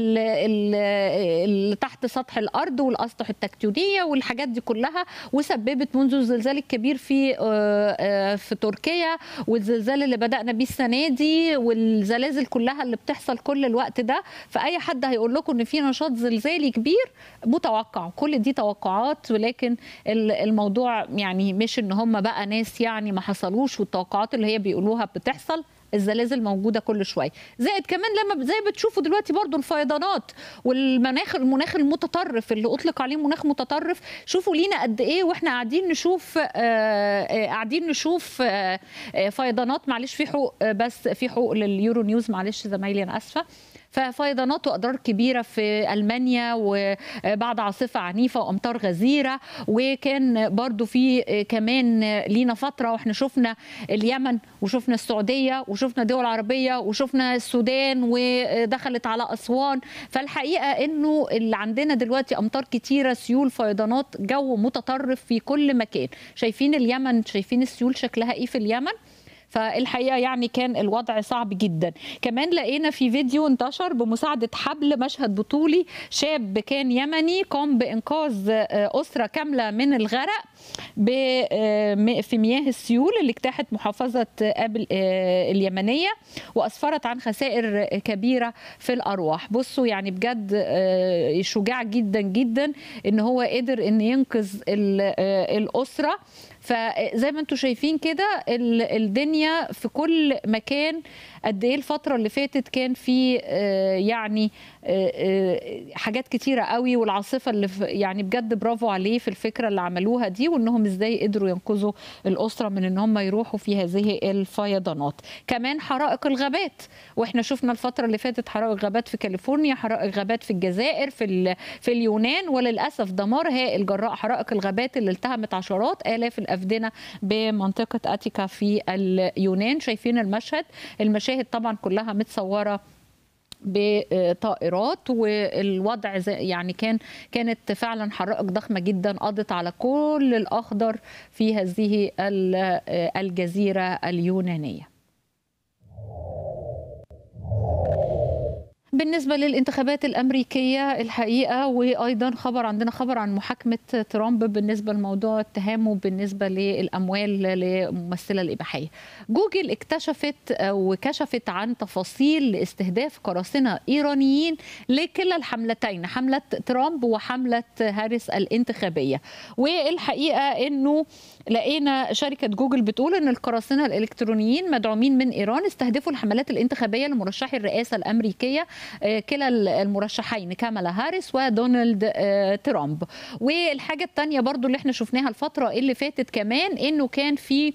اللي تحت سطح الارض والاسطح التكتونيه والحاجات دي كلها وسببت منذ الزلزال الكبير في في تركيا والزلزال اللي بدأنا بيه السنة دي والزلازل كلها اللي بتحصل كل الوقت ده فأي حد هيقول لكم إن في نشاط زلزالي كبير متوقع كل دي توقعات ولكن الموضوع يعني مش إن هم بقى ناس يعني ما حصلوش والتوقعات اللي هي بيقولوها بتحصل الزلازل موجوده كل شويه زائد كمان لما زي بتشوفوا دلوقتي برضو الفيضانات والمناخ المناخ المتطرف اللي اطلق عليه مناخ متطرف شوفوا لينا قد ايه واحنا قاعدين نشوف قاعدين نشوف فيضانات معلش في حقوق بس في حقوق لليورو نيوز معلش زمايلي انا اسفه ففيضانات واضرار كبيره في المانيا وبعد عاصفه عنيفه وامطار غزيره وكان برضو في كمان لينا فتره واحنا شفنا اليمن وشفنا السعوديه وشفنا دول عربيه وشفنا السودان ودخلت على اسوان فالحقيقه انه اللي عندنا دلوقتي امطار كتيره سيول فيضانات جو متطرف في كل مكان شايفين اليمن شايفين السيول شكلها ايه في اليمن فالحقيقه يعني كان الوضع صعب جدا كمان لقينا في فيديو انتشر بمساعده حبل مشهد بطولي شاب كان يمني قام بانقاذ اسره كامله من الغرق في مياه السيول اللي اجتاحت محافظة أبل اليمنية وأسفرت عن خسائر كبيرة في الأرواح بصوا يعني بجد شجاع جدا جدا إن هو قدر إن ينقذ الأسرة فزي ما انتم شايفين كده الدنيا في كل مكان قد ايه الفتره اللي فاتت كان في يعني حاجات كتيره قوي والعاصفه اللي يعني بجد برافو عليه في الفكره اللي عملوها دي وانهم ازاي قدروا ينقذوا الاسره من ان هم يروحوا في هذه الفيضانات كمان حرائق الغابات واحنا شفنا الفتره اللي فاتت حرائق غابات في كاليفورنيا حرائق غابات في الجزائر في في اليونان وللاسف دمار هائل جراء حرائق الغابات اللي التهمت عشرات الاف الافدنه بمنطقه اتيكا في اليونان شايفين المشهد المشاهد طبعا كلها متصوره بطائرات والوضع يعني كان كانت فعلا حرائق ضخمه جدا قضت على كل الاخضر في هذه الجزيره اليونانيه بالنسبه للانتخابات الامريكيه الحقيقه وايضا خبر عندنا خبر عن محاكمه ترامب بالنسبه لموضوع اتهامه بالنسبه للاموال للممثله الاباحيه. جوجل اكتشفت وكشفت عن تفاصيل لاستهداف قراصنه ايرانيين لكلا الحملتين حمله ترامب وحمله هاريس الانتخابيه. والحقيقه انه لقينا شركه جوجل بتقول ان القراصنه الالكترونيين مدعومين من ايران استهدفوا الحملات الانتخابيه لمرشحي الرئاسه الامريكيه كلا المرشحين كامالا هاريس ودونالد ترامب والحاجه الثانيه برضو اللي احنا شفناها الفتره اللي فاتت كمان انه كان في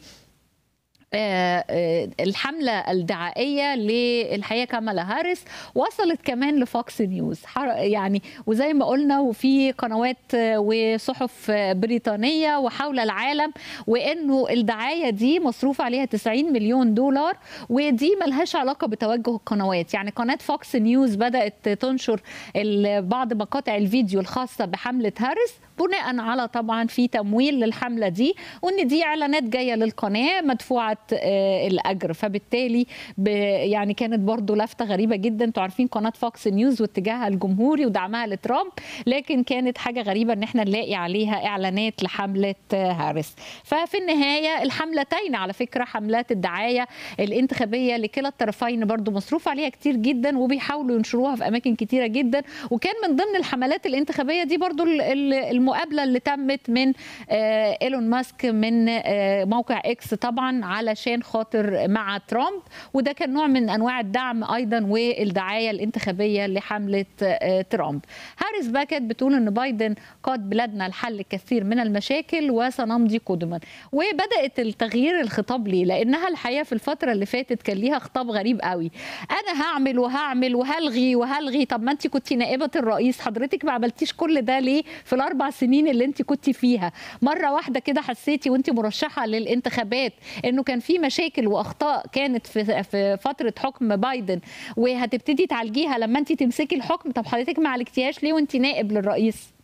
الحملة الدعائية للحقيقة كامالا هاريس وصلت كمان لفوكس نيوز يعني وزي ما قلنا وفي قنوات وصحف بريطانية وحول العالم وانه الدعاية دي مصروف عليها 90 مليون دولار ودي ملهاش علاقة بتوجه القنوات يعني قناة فوكس نيوز بدأت تنشر بعض مقاطع الفيديو الخاصة بحملة هاريس بناء على طبعا في تمويل للحمله دي وان دي اعلانات جايه للقناه مدفوعه الاجر فبالتالي يعني كانت برضو لفته غريبه جدا انتوا عارفين قناه فوكس نيوز واتجاهها الجمهوري ودعمها لترامب لكن كانت حاجه غريبه ان احنا نلاقي عليها اعلانات لحمله هاريس ففي النهايه الحملتين على فكره حملات الدعايه الانتخابيه لكلا الطرفين برضو مصروف عليها كتير جدا وبيحاولوا ينشروها في اماكن كتيره جدا وكان من ضمن الحملات الانتخابيه دي برضو المقابله اللي تمت من ايلون ماسك من موقع اكس طبعا علشان خاطر مع ترامب وده كان نوع من انواع الدعم ايضا والدعايه الانتخابيه لحمله ترامب هاريس بقى كانت بتقول ان بايدن قاد بلادنا لحل كثير من المشاكل وسنمضي قدما وبدات التغيير الخطاب ليه لانها الحقيقه في الفتره اللي فاتت كان ليها خطاب غريب قوي انا هعمل وهعمل وهلغي وهلغي طب ما انت كنت نائبه الرئيس حضرتك ما عملتيش كل ده ليه في الاربع سنين اللي انت كنت فيها مره واحده كده حسيتي وانت مرشحه للانتخابات انه كان في مشاكل واخطاء كانت في في فتره حكم بايدن وهتبتدي تعالجيها لما انت تمسكي الحكم طب حضرتك ما عالجتيهاش ليه وانت نائب للرئيس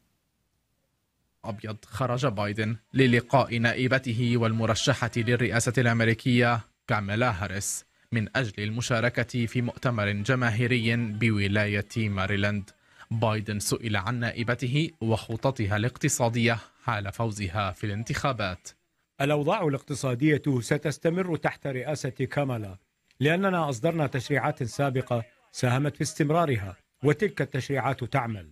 أبيض خرج بايدن للقاء نائبته والمرشحة للرئاسة الأمريكية كاميلا هاريس من أجل المشاركة في مؤتمر جماهيري بولاية ماريلاند بايدن سئل عن نائبته وخططها الاقتصادية حال فوزها في الانتخابات الأوضاع الاقتصادية ستستمر تحت رئاسة كامالا لأننا أصدرنا تشريعات سابقة ساهمت في استمرارها وتلك التشريعات تعمل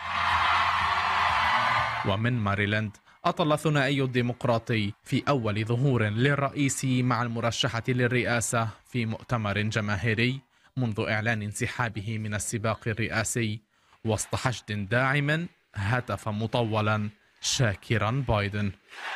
ومن ماريلاند أطل الثنائي الديمقراطي في أول ظهور للرئيس مع المرشحة للرئاسة في مؤتمر جماهيري منذ إعلان انسحابه من السباق الرئاسي وسط حشد داعم هتف مطولا شاكرا بايدن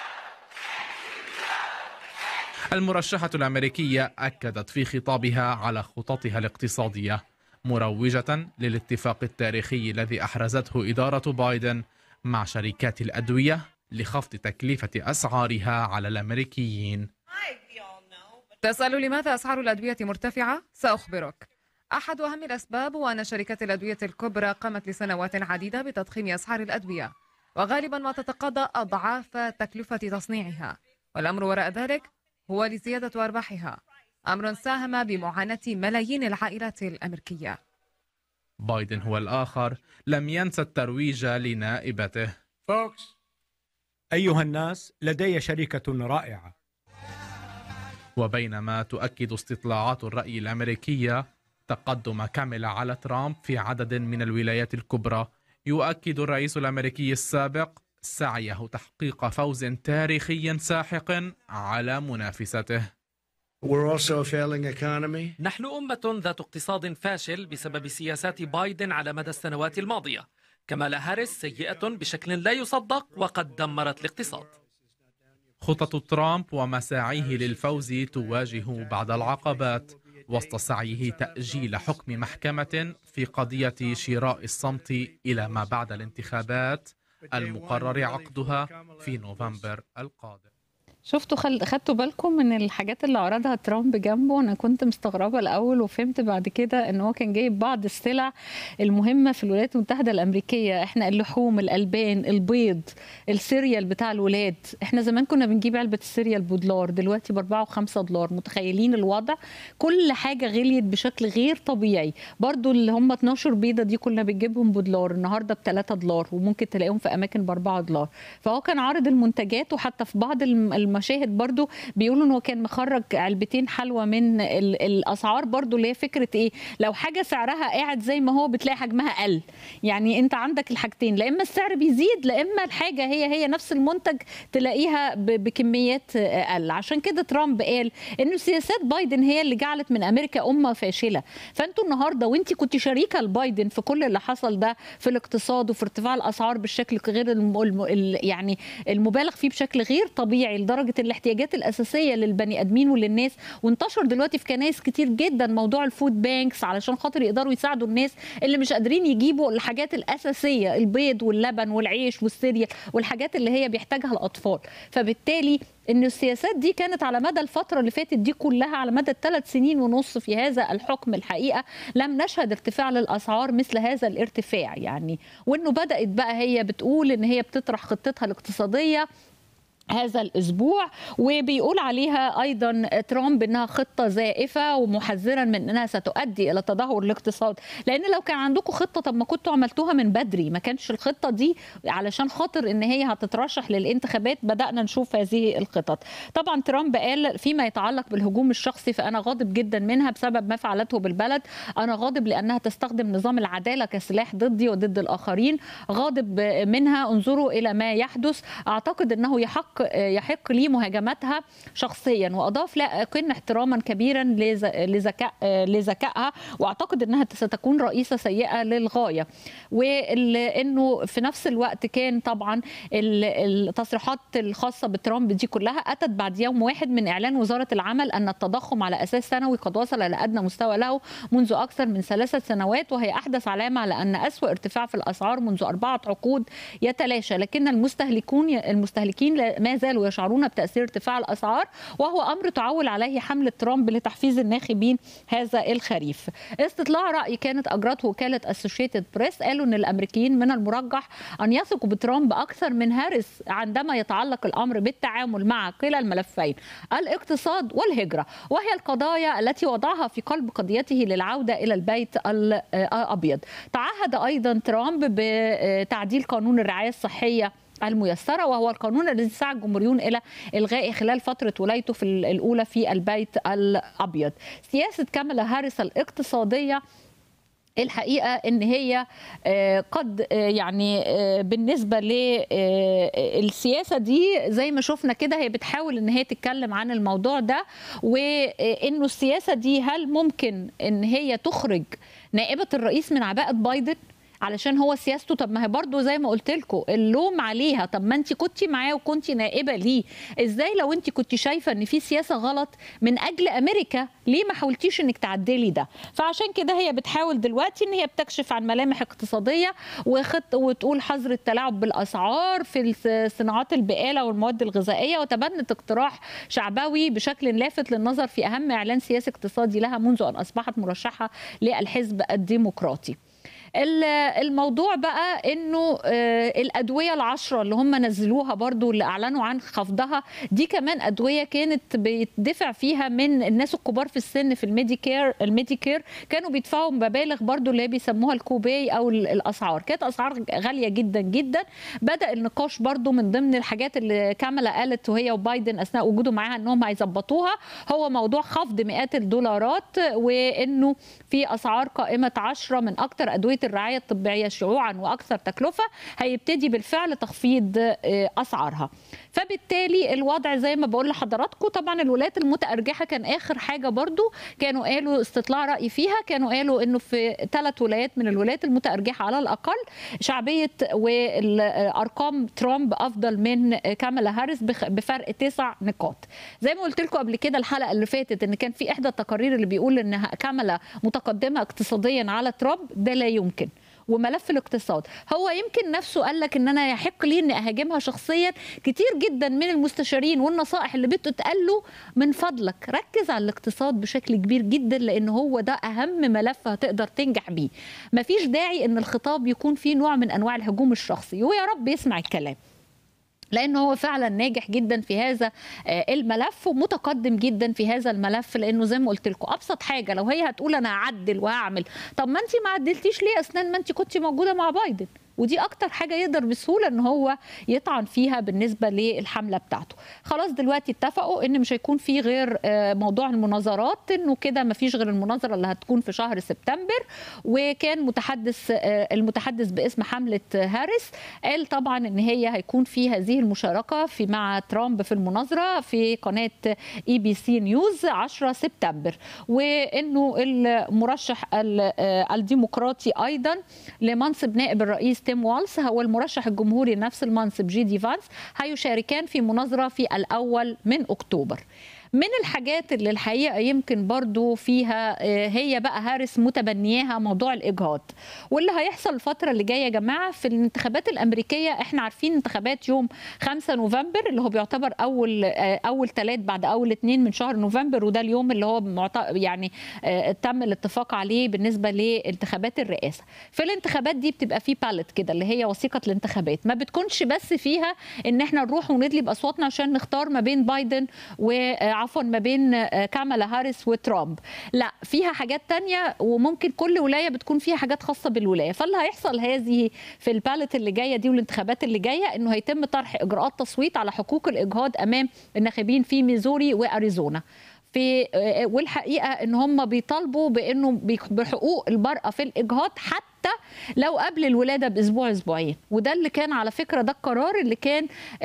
المرشحة الأمريكية أكدت في خطابها على خططها الاقتصادية مروجة للاتفاق التاريخي الذي أحرزته إدارة بايدن مع شركات الأدوية لخفض تكلفة أسعارها على الأمريكيين تسأل لماذا أسعار الأدوية مرتفعة؟ سأخبرك أحد أهم الأسباب هو أن شركات الأدوية الكبرى قامت لسنوات عديدة بتضخيم أسعار الأدوية وغالبا ما تتقاضى أضعاف تكلفة تصنيعها والأمر وراء ذلك هو لزيادة أرباحها أمر ساهم بمعاناة ملايين العائلات الأمريكية بايدن هو الآخر لم ينسى الترويج لنائبته فوكس أيها الناس لدي شركة رائعة وبينما تؤكد استطلاعات الرأي الأمريكية تقدم كاميلا على ترامب في عدد من الولايات الكبرى يؤكد الرئيس الأمريكي السابق سعيه تحقيق فوز تاريخي ساحق على منافسته نحن أمة ذات اقتصاد فاشل بسبب سياسات بايدن على مدى السنوات الماضية كمالا هاريس سيئة بشكل لا يصدق وقد دمرت الاقتصاد خطط ترامب ومساعيه للفوز تواجه بعض العقبات وسط سعيه تأجيل حكم محكمة في قضية شراء الصمت إلى ما بعد الانتخابات المقرر عقدها في نوفمبر القادم شفتوا خل... خدتوا بالكم من الحاجات اللي عرضها ترامب جنبه انا كنت مستغربه الاول وفهمت بعد كده ان هو كان جايب بعض السلع المهمه في الولايات المتحده الامريكيه احنا اللحوم الالبان البيض السيريال بتاع الولاد احنا زمان كنا بنجيب علبه السيريال بدولار دلوقتي ب 4 و5 دولار متخيلين الوضع كل حاجه غليت بشكل غير طبيعي برضو اللي هم 12 بيضه دي كنا بنجيبهم بدولار النهارده ب 3 دولار وممكن تلاقيهم في اماكن ب 4 دولار فهو كان عارض المنتجات وحتى في بعض الم... المشاهد برضو بيقولوا ان هو كان مخرج علبتين حلوى من الاسعار برضو اللي هي فكره ايه لو حاجه سعرها قاعد زي ما هو بتلاقي حجمها قل يعني انت عندك الحاجتين لا اما السعر بيزيد لا اما الحاجه هي هي نفس المنتج تلاقيها بكميات اقل عشان كده ترامب قال انه سياسات بايدن هي اللي جعلت من امريكا امه فاشله فانتوا النهارده وانت كنت شريكه لبايدن في كل اللي حصل ده في الاقتصاد وفي ارتفاع الاسعار بالشكل غير الم... الم... يعني المبالغ فيه بشكل غير طبيعي لدرجه الاحتياجات الاساسيه للبني ادمين وللناس وانتشر دلوقتي في كنايس كتير جدا موضوع الفود بانكس علشان خاطر يقدروا يساعدوا الناس اللي مش قادرين يجيبوا الحاجات الاساسيه البيض واللبن والعيش والسيريال والحاجات اللي هي بيحتاجها الاطفال فبالتالي ان السياسات دي كانت على مدى الفتره اللي فاتت دي كلها على مدى الثلاث سنين ونص في هذا الحكم الحقيقه لم نشهد ارتفاع للاسعار مثل هذا الارتفاع يعني وانه بدات بقى هي بتقول ان هي بتطرح خطتها الاقتصاديه هذا الاسبوع وبيقول عليها ايضا ترامب انها خطه زائفه ومحذرا من انها ستؤدي الى تدهور الاقتصاد لان لو كان عندكم خطه طب ما كنتوا عملتوها من بدري ما كانش الخطه دي علشان خاطر ان هي هتترشح للانتخابات بدانا نشوف هذه الخطط طبعا ترامب قال فيما يتعلق بالهجوم الشخصي فانا غاضب جدا منها بسبب ما فعلته بالبلد انا غاضب لانها تستخدم نظام العداله كسلاح ضدي وضد الاخرين غاضب منها انظروا الى ما يحدث اعتقد انه يحق يحق لي مهاجمتها شخصيا واضاف لكن احتراما كبيرا لذكاء لذكائها واعتقد انها ستكون رئيسه سيئه للغايه وانه في نفس الوقت كان طبعا التصريحات الخاصه بترامب دي كلها اتت بعد يوم واحد من اعلان وزاره العمل ان التضخم على اساس سنوي قد وصل الى ادنى مستوى له منذ اكثر من ثلاثه سنوات وهي احدث علامه على ان اسوا ارتفاع في الاسعار منذ اربعه عقود يتلاشى لكن المستهلكون المستهلكين ما زالوا يشعرون بتاثير ارتفاع الاسعار وهو امر تعول عليه حمله ترامب لتحفيز الناخبين هذا الخريف. استطلاع راي كانت اجرته وكاله اسوشيتد بريس قالوا ان الامريكيين من المرجح ان يثقوا بترامب اكثر من هاريس عندما يتعلق الامر بالتعامل مع كلا الملفين الاقتصاد والهجره وهي القضايا التي وضعها في قلب قضيته للعوده الى البيت الابيض. تعهد ايضا ترامب بتعديل قانون الرعايه الصحيه الميسره وهو القانون الذي سعى الجمهوريون الى الغائه خلال فتره ولايته في الاولى في البيت الابيض. سياسه كاملا هاريس الاقتصاديه الحقيقه ان هي قد يعني بالنسبه للسياسه دي زي ما شفنا كده هي بتحاول ان هي تتكلم عن الموضوع ده وانه السياسه دي هل ممكن ان هي تخرج نائبه الرئيس من عباءه بايدن علشان هو سياسته طب ما هي برضه زي ما قلت لكم اللوم عليها طب ما انت كنت معاه وكنت نائبه ليه ازاي لو انت كنت شايفه ان في سياسه غلط من اجل امريكا ليه ما حاولتيش انك تعدلي ده فعشان كده هي بتحاول دلوقتي ان هي بتكشف عن ملامح اقتصاديه وخط وتقول حظر التلاعب بالاسعار في صناعات البقاله والمواد الغذائيه وتبنت اقتراح شعبوي بشكل لافت للنظر في اهم اعلان سياسي اقتصادي لها منذ ان اصبحت مرشحه للحزب الديمقراطي الموضوع بقى انه الادويه العشره اللي هم نزلوها برضو اللي اعلنوا عن خفضها دي كمان ادويه كانت بيدفع فيها من الناس الكبار في السن في الميديكير الميديكير كانوا بيدفعوا مبالغ برضو اللي بيسموها الكوباي او الاسعار كانت اسعار غاليه جدا جدا بدا النقاش برضو من ضمن الحاجات اللي كاملا قالت وهي وبايدن اثناء وجوده معاها انهم هيظبطوها هو موضوع خفض مئات الدولارات وانه في اسعار قائمه 10 من اكثر ادويه الرعايه الطبيه شيوعا واكثر تكلفه هيبتدي بالفعل تخفيض اسعارها فبالتالي الوضع زي ما بقول لحضراتكم طبعا الولايات المتأرجحة كان آخر حاجة برضو كانوا قالوا استطلاع رأي فيها كانوا قالوا إنه في ثلاث ولايات من الولايات المتأرجحة على الأقل شعبية والأرقام ترامب أفضل من كامالا هاريس بفرق تسع نقاط زي ما قلت لكم قبل كده الحلقة اللي فاتت إن كان في إحدى التقارير اللي بيقول إن كامالا متقدمة اقتصاديا على ترامب ده لا يمكن وملف الاقتصاد هو يمكن نفسه قال لك ان انا يحق لي اني اهاجمها شخصيا كتير جدا من المستشارين والنصائح اللي بتتقال له من فضلك ركز على الاقتصاد بشكل كبير جدا لان هو ده اهم ملف هتقدر تنجح بيه مفيش داعي ان الخطاب يكون فيه نوع من انواع الهجوم الشخصي ويا رب يسمع الكلام لان هو فعلا ناجح جدا في هذا الملف ومتقدم جدا في هذا الملف لانه زي ما قلت لكم ابسط حاجه لو هي هتقول انا هعدل وهعمل طب ما انت ما عدلتيش ليه اسنان ما انت كنت موجوده مع بايدن ودي اكتر حاجه يقدر بسهوله ان هو يطعن فيها بالنسبه للحمله بتاعته خلاص دلوقتي اتفقوا ان مش هيكون في غير موضوع المناظرات انه كده ما فيش غير المناظره اللي هتكون في شهر سبتمبر وكان متحدث المتحدث باسم حمله هاريس قال طبعا ان هي هيكون في هذه المشاركه في مع ترامب في المناظره في قناه اي بي سي نيوز 10 سبتمبر وانه المرشح الديمقراطي ايضا لمنصب نائب الرئيس تيم والس هو المرشح الجمهوري لنفس المنصب جي دي فانس هيشاركان في مناظرة في الأول من أكتوبر من الحاجات اللي الحقيقه يمكن برضو فيها هي بقى هارس متبنياها موضوع الاجهاض واللي هيحصل الفتره اللي جايه يا جماعه في الانتخابات الامريكيه احنا عارفين انتخابات يوم 5 نوفمبر اللي هو بيعتبر اول اول ثلاث بعد اول اثنين من شهر نوفمبر وده اليوم اللي هو معت... يعني تم الاتفاق عليه بالنسبه لانتخابات الرئاسه في الانتخابات دي بتبقى في بالت كده اللي هي وثيقه الانتخابات ما بتكونش بس فيها ان احنا نروح وندلي باصواتنا عشان نختار ما بين بايدن و عفوا ما بين كامالا هاريس وترامب لا فيها حاجات تانية وممكن كل ولاية بتكون فيها حاجات خاصة بالولاية فاللي هيحصل هذه في البالت اللي جاية دي والانتخابات اللي جاية انه هيتم طرح اجراءات تصويت على حقوق الاجهاض امام الناخبين في ميزوري واريزونا في والحقيقه ان هم بيطالبوا بانه بحقوق المراه في الاجهاض حتى لو قبل الولاده باسبوع اسبوعين وده اللي كان على فكره ده القرار اللي كان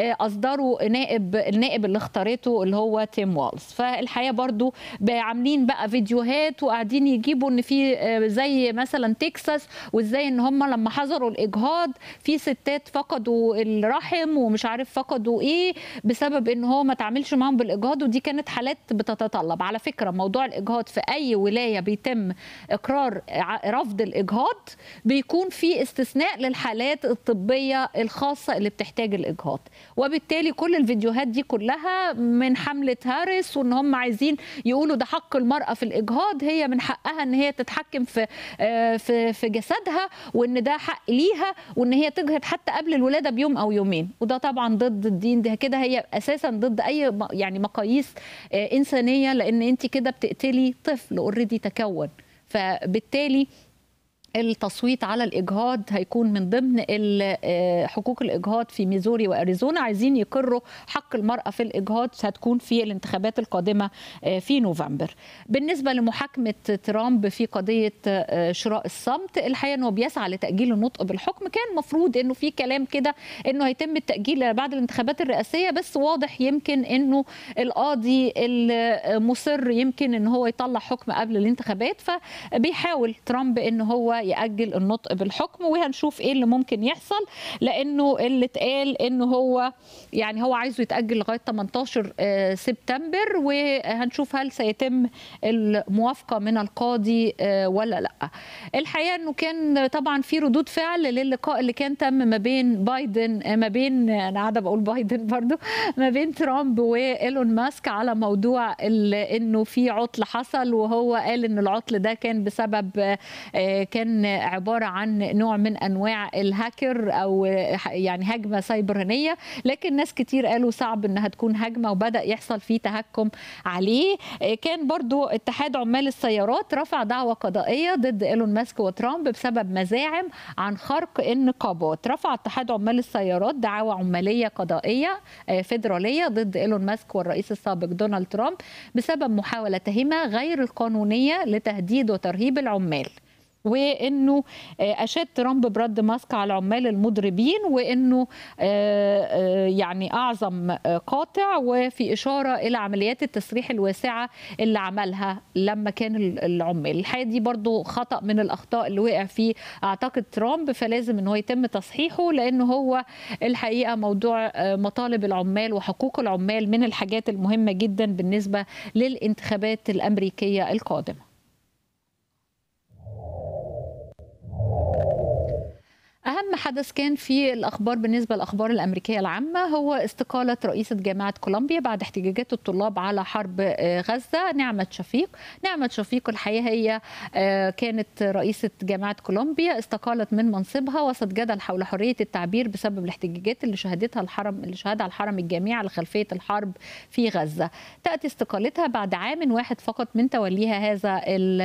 اصدره نائب النائب اللي اختارته اللي هو تيم والز فالحقيقه برضو عاملين بقى فيديوهات وقاعدين يجيبوا ان في زي مثلا تكساس وازاي ان هم لما حظروا الاجهاض في ستات فقدوا الرحم ومش عارف فقدوا ايه بسبب ان هو ما تعاملش معاهم بالاجهاض ودي كانت حالات بتتطلب على فكره موضوع الاجهاض في اي ولايه بيتم اقرار رفض الاجهاض بيكون في استثناء للحالات الطبية الخاصة اللي بتحتاج الإجهاض وبالتالي كل الفيديوهات دي كلها من حملة هارس وإن هم عايزين يقولوا ده حق المرأة في الإجهاض هي من حقها إن هي تتحكم في في في جسدها وإن ده حق ليها وإن هي تجهض حتى قبل الولادة بيوم أو يومين وده طبعا ضد الدين ده كده هي أساسا ضد أي يعني مقاييس إنسانية لأن أنت كده بتقتلي طفل اوريدي تكون فبالتالي التصويت على الاجهاض هيكون من ضمن حقوق الاجهاض في ميزوري واريزونا عايزين يقروا حق المراه في الاجهاض هتكون في الانتخابات القادمه في نوفمبر بالنسبه لمحاكمه ترامب في قضيه شراء الصمت الحقيقه انه بيسعى لتاجيل النطق بالحكم كان المفروض انه في كلام كده انه هيتم التاجيل بعد الانتخابات الرئاسيه بس واضح يمكن انه القاضي المصر يمكن ان هو يطلع حكم قبل الانتخابات فبيحاول ترامب ان هو يأجل النطق بالحكم وهنشوف ايه اللي ممكن يحصل لانه اللي اتقال انه هو يعني هو عايزه يتأجل لغايه 18 سبتمبر وهنشوف هل سيتم الموافقه من القاضي ولا لا. الحقيقه انه كان طبعا في ردود فعل للقاء اللي كان تم ما بين بايدن ما بين انا قاعده بقول بايدن برضو ما بين ترامب وايلون ماسك على موضوع انه في عطل حصل وهو قال ان العطل ده كان بسبب كان كان عباره عن نوع من انواع الهاكر او يعني هجمه سيبرانيه لكن ناس كتير قالوا صعب انها تكون هجمه وبدا يحصل فيه تهكم عليه كان برضو اتحاد عمال السيارات رفع دعوه قضائيه ضد ايلون ماسك وترامب بسبب مزاعم عن خرق النقابات رفع اتحاد عمال السيارات دعاوى عماليه قضائيه فيدراليه ضد ايلون ماسك والرئيس السابق دونالد ترامب بسبب محاوله تهمه غير القانونيه لتهديد وترهيب العمال وانه اشاد ترامب برد ماسك على العمال المضربين وانه يعني اعظم قاطع وفي اشاره الى عمليات التسريح الواسعه اللي عملها لما كان العمال الحقيقه دي برضو خطا من الاخطاء اللي وقع فيه اعتقد ترامب فلازم ان هو يتم تصحيحه لانه هو الحقيقه موضوع مطالب العمال وحقوق العمال من الحاجات المهمه جدا بالنسبه للانتخابات الامريكيه القادمه أهم حدث كان في الأخبار بالنسبة للأخبار الأمريكية العامة هو استقالة رئيسة جامعة كولومبيا بعد احتجاجات الطلاب على حرب غزة نعمة شفيق نعمة شفيق الحقيقة هي كانت رئيسة جامعة كولومبيا استقالت من منصبها وسط جدل حول حرية التعبير بسبب الاحتجاجات اللي شهدتها الحرم اللي شهدها الحرم الجامعي على خلفية الحرب في غزة تأتي استقالتها بعد عام واحد فقط من توليها هذا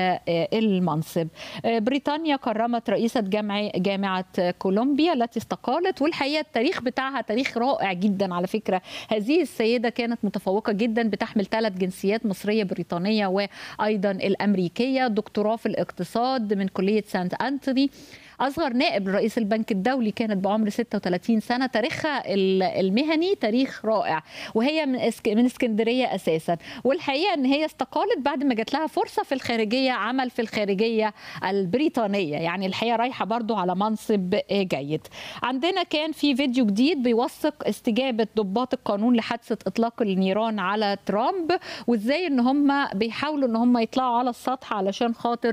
المنصب بريطانيا كرمت رئيسة جامعة كولومبيا التي استقالت والحقيقه التاريخ بتاعها تاريخ رائع جدا على فكره هذه السيده كانت متفوقه جدا بتحمل ثلاث جنسيات مصريه بريطانيه وايضا الامريكيه دكتوراه في الاقتصاد من كليه سانت انتوني اصغر نائب لرئيس البنك الدولي كانت بعمر 36 سنه تاريخها المهني تاريخ رائع وهي من من اسكندريه اساسا والحقيقه ان هي استقالت بعد ما جات لها فرصه في الخارجيه عمل في الخارجيه البريطانيه يعني الحقيقه رايحه برضو على منصب جيد عندنا كان في فيديو جديد بيوثق استجابه ضباط القانون لحادثه اطلاق النيران على ترامب وازاي ان هم بيحاولوا ان هم يطلعوا على السطح علشان خاطر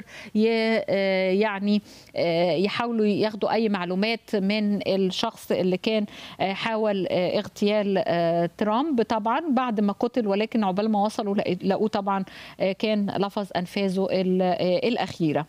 يعني يحاولوا ياخدوا اي معلومات من الشخص اللي كان حاول اغتيال ترامب طبعا بعد ما قتل ولكن عقبال ما وصلوا لقوه طبعا كان لفظ انفاسه الاخيره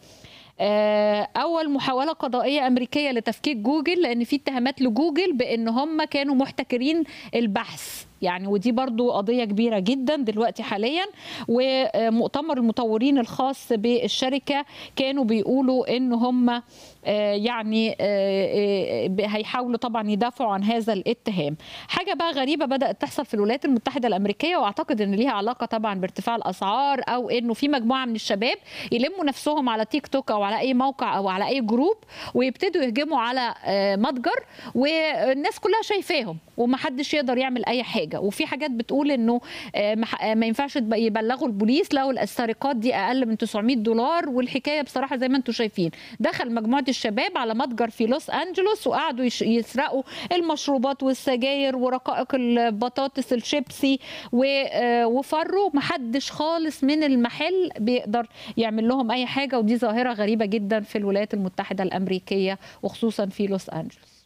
اول محاوله قضائيه امريكيه لتفكيك جوجل لان في اتهامات لجوجل بان هم كانوا محتكرين البحث يعني ودي برضو قضية كبيرة جدا دلوقتي حاليا ومؤتمر المطورين الخاص بالشركة كانوا بيقولوا ان هم يعني هيحاولوا طبعا يدافعوا عن هذا الاتهام حاجة بقى غريبة بدأت تحصل في الولايات المتحدة الأمريكية وأعتقد ان ليها علاقة طبعا بارتفاع الأسعار أو انه في مجموعة من الشباب يلموا نفسهم على تيك توك أو على أي موقع أو على أي جروب ويبتدوا يهجموا على متجر والناس كلها شايفاهم ومحدش يقدر يعمل أي حاجة حاجه وفي حاجات بتقول انه ما ينفعش يبلغوا البوليس لو السرقات دي اقل من 900 دولار والحكايه بصراحه زي ما انتم شايفين دخل مجموعه الشباب على متجر في لوس انجلوس وقعدوا يسرقوا المشروبات والسجاير ورقائق البطاطس الشيبسي وفروا محدش خالص من المحل بيقدر يعمل لهم اي حاجه ودي ظاهره غريبه جدا في الولايات المتحده الامريكيه وخصوصا في لوس انجلوس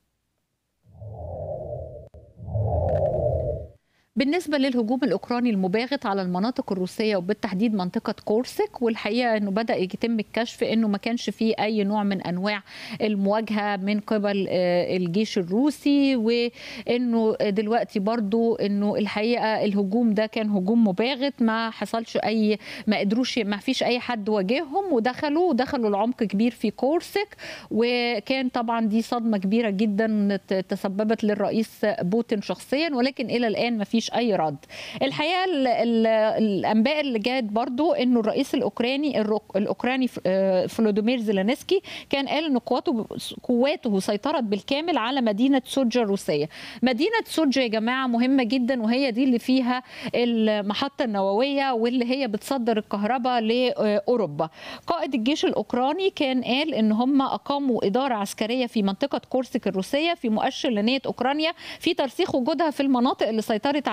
بالنسبة للهجوم الأوكراني المباغت على المناطق الروسية وبالتحديد منطقة كورسك والحقيقة أنه بدأ يتم الكشف أنه ما كانش فيه أي نوع من أنواع المواجهة من قبل الجيش الروسي وأنه دلوقتي برضو أنه الحقيقة الهجوم ده كان هجوم مباغت ما حصلش أي ما قدروش ما فيش أي حد واجههم ودخلوا ودخلوا العمق كبير في كورسك وكان طبعا دي صدمة كبيرة جدا تسببت للرئيس بوتين شخصيا ولكن إلى الآن ما فيش مفيش اي رد الحقيقه ال ال الانباء اللي جات برضو انه الرئيس الاوكراني الاوكراني فلوديمير زيلينسكي كان قال ان قواته قواته سيطرت بالكامل على مدينه سوجا الروسيه مدينه سوجا يا جماعه مهمه جدا وهي دي اللي فيها المحطه النوويه واللي هي بتصدر الكهرباء لاوروبا قائد الجيش الاوكراني كان قال ان هم اقاموا اداره عسكريه في منطقه كورسك الروسيه في مؤشر لنيه اوكرانيا في ترسيخ وجودها في المناطق اللي سيطرت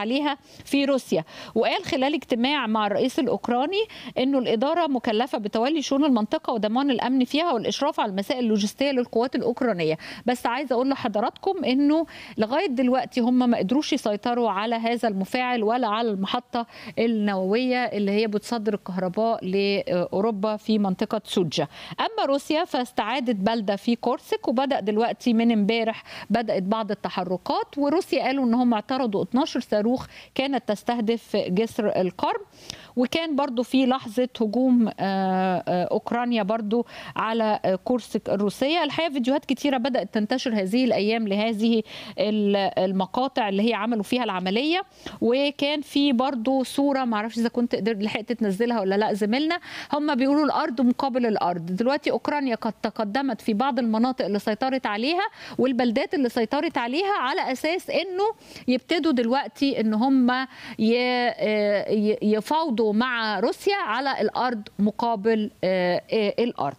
عليها في روسيا وقال خلال اجتماع مع الرئيس الاوكراني انه الاداره مكلفه بتولي شؤون المنطقه وضمان الامن فيها والاشراف على المسائل اللوجستيه للقوات الاوكرانيه بس عايزه اقول لحضراتكم انه لغايه دلوقتي هم ما قدروش يسيطروا على هذا المفاعل ولا على المحطه النوويه اللي هي بتصدر الكهرباء لاوروبا في منطقه سوجا اما روسيا فاستعادت بلده في كورسك وبدا دلوقتي من امبارح بدات بعض التحركات وروسيا قالوا ان هم اعترضوا 12 صاروخ كانت تستهدف جسر القرم وكان برضو في لحظة هجوم أوكرانيا برضو على كورسك الروسية الحقيقة فيديوهات كتيرة بدأت تنتشر هذه الأيام لهذه المقاطع اللي هي عملوا فيها العملية وكان في برضو صورة معرفش إذا كنت لحقت تنزلها ولا لا زميلنا هم بيقولوا الأرض مقابل الأرض دلوقتي أوكرانيا قد تقدمت في بعض المناطق اللي سيطرت عليها والبلدات اللي سيطرت عليها على أساس إنه يبتدوا دلوقتي إن هم يفاوضوا مع روسيا على الارض مقابل الارض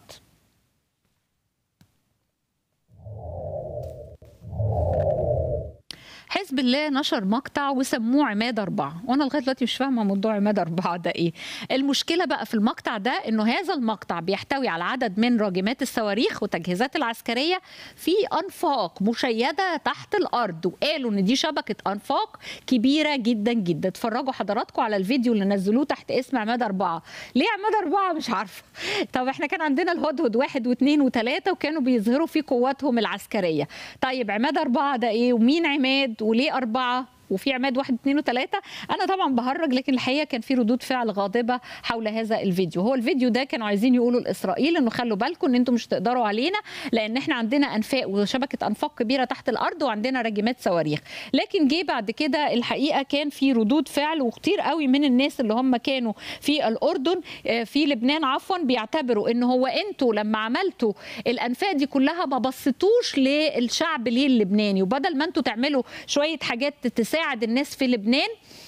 حزب الله نشر مقطع وسموه عماد أربعة وأنا لغاية دلوقتي مش فاهمة موضوع عماد أربعة ده إيه المشكلة بقى في المقطع ده إنه هذا المقطع بيحتوي على عدد من راجمات الصواريخ وتجهيزات العسكرية في أنفاق مشيدة تحت الأرض وقالوا إن دي شبكة أنفاق كبيرة جدا جدا اتفرجوا حضراتكم على الفيديو اللي نزلوه تحت اسم عماد أربعة ليه عماد أربعة مش عارفة طب إحنا كان عندنا الهدهد واحد واثنين وثلاثة وكانوا بيظهروا في قواتهم العسكرية طيب عماد أربعة ده إيه ومين عماد وليه أربعة وفي عماد واحد اثنين وثلاثة أنا طبعا بهرج لكن الحقيقة كان في ردود فعل غاضبة حول هذا الفيديو هو الفيديو ده كانوا عايزين يقولوا لإسرائيل إنه خلوا بالكم إن أنتم مش تقدروا علينا لأن إحنا عندنا أنفاق وشبكة أنفاق كبيرة تحت الأرض وعندنا راجمات صواريخ لكن جه بعد كده الحقيقة كان في ردود فعل وكتير قوي من الناس اللي هم كانوا في الأردن في لبنان عفوا بيعتبروا إن هو أنتوا لما عملتوا الأنفاق دي كلها ما بصيتوش للشعب ليه اللبناني وبدل ما أنتوا تعملوا شوية حاجات تساعد الناس في لبنان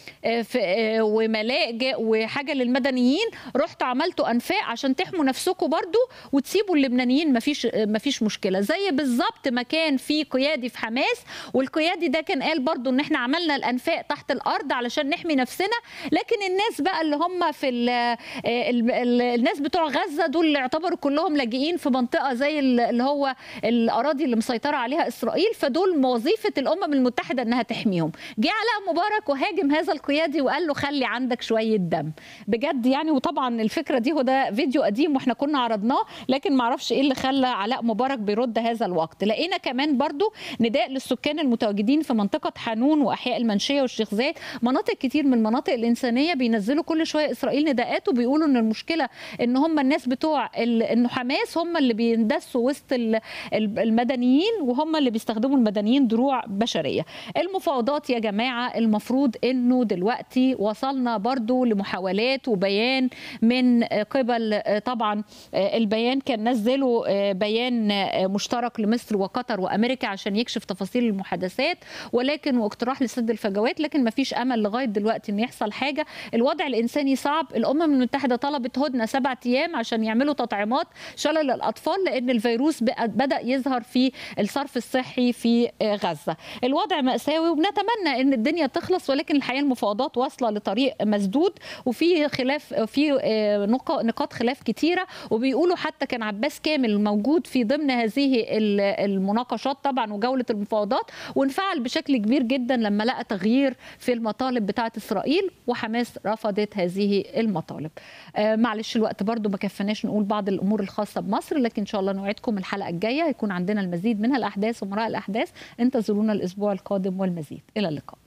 وملاجئ وحاجه للمدنيين رحتوا عملتوا انفاق عشان تحموا نفسكم برضو وتسيبوا اللبنانيين مفيش مفيش مشكله زي بالظبط ما كان في قيادي في حماس والقيادي ده كان قال برضو ان احنا عملنا الانفاق تحت الارض علشان نحمي نفسنا لكن الناس بقى اللي هم في ال ال ال الناس بتوع غزه دول اللي يعتبروا كلهم لاجئين في منطقه زي اللي هو الاراضي اللي مسيطره عليها اسرائيل فدول وظيفه الامم المتحده انها تحميهم جه علاء مبارك وهاجم هذا القيادي وقال له خلي عندك شويه دم بجد يعني وطبعا الفكره دي هو ده فيديو قديم واحنا كنا عرضناه لكن ما اعرفش ايه اللي خلى علاء مبارك بيرد هذا الوقت لقينا كمان برضو نداء للسكان المتواجدين في منطقه حانون واحياء المنشيه والشيخ زايد مناطق كتير من المناطق الانسانيه بينزلوا كل شويه اسرائيل نداءات وبيقولوا ان المشكله ان هم الناس بتوع انه حماس هم اللي بيندسوا وسط المدنيين وهم اللي بيستخدموا المدنيين دروع بشريه المفاوضات يا جماعه المفروض انه دلوقتي وصلنا برضو لمحاولات وبيان من قبل طبعا البيان كان نزلوا بيان مشترك لمصر وقطر وامريكا عشان يكشف تفاصيل المحادثات ولكن واقتراح لسد الفجوات لكن ما فيش امل لغايه دلوقتي ان يحصل حاجه الوضع الانساني صعب الامم المتحده طلبت هدنه سبعة ايام عشان يعملوا تطعيمات شلل الاطفال لان الفيروس بدا يظهر في الصرف الصحي في غزه الوضع ماساوي وبنتمنى ان الدنيا تخلص ولكن الحقيقه المفاوضات واصله لطريق مسدود وفي خلاف في نقاط خلاف كتيره وبيقولوا حتى كان عباس كامل موجود في ضمن هذه المناقشات طبعا وجوله المفاوضات وانفعل بشكل كبير جدا لما لقى تغيير في المطالب بتاعه اسرائيل وحماس رفضت هذه المطالب آه معلش الوقت برضو ما كفناش نقول بعض الامور الخاصه بمصر لكن ان شاء الله نوعدكم الحلقه الجايه هيكون عندنا المزيد من الاحداث ومراء الاحداث انتظرونا الاسبوع القادم والمزيد الى اللقاء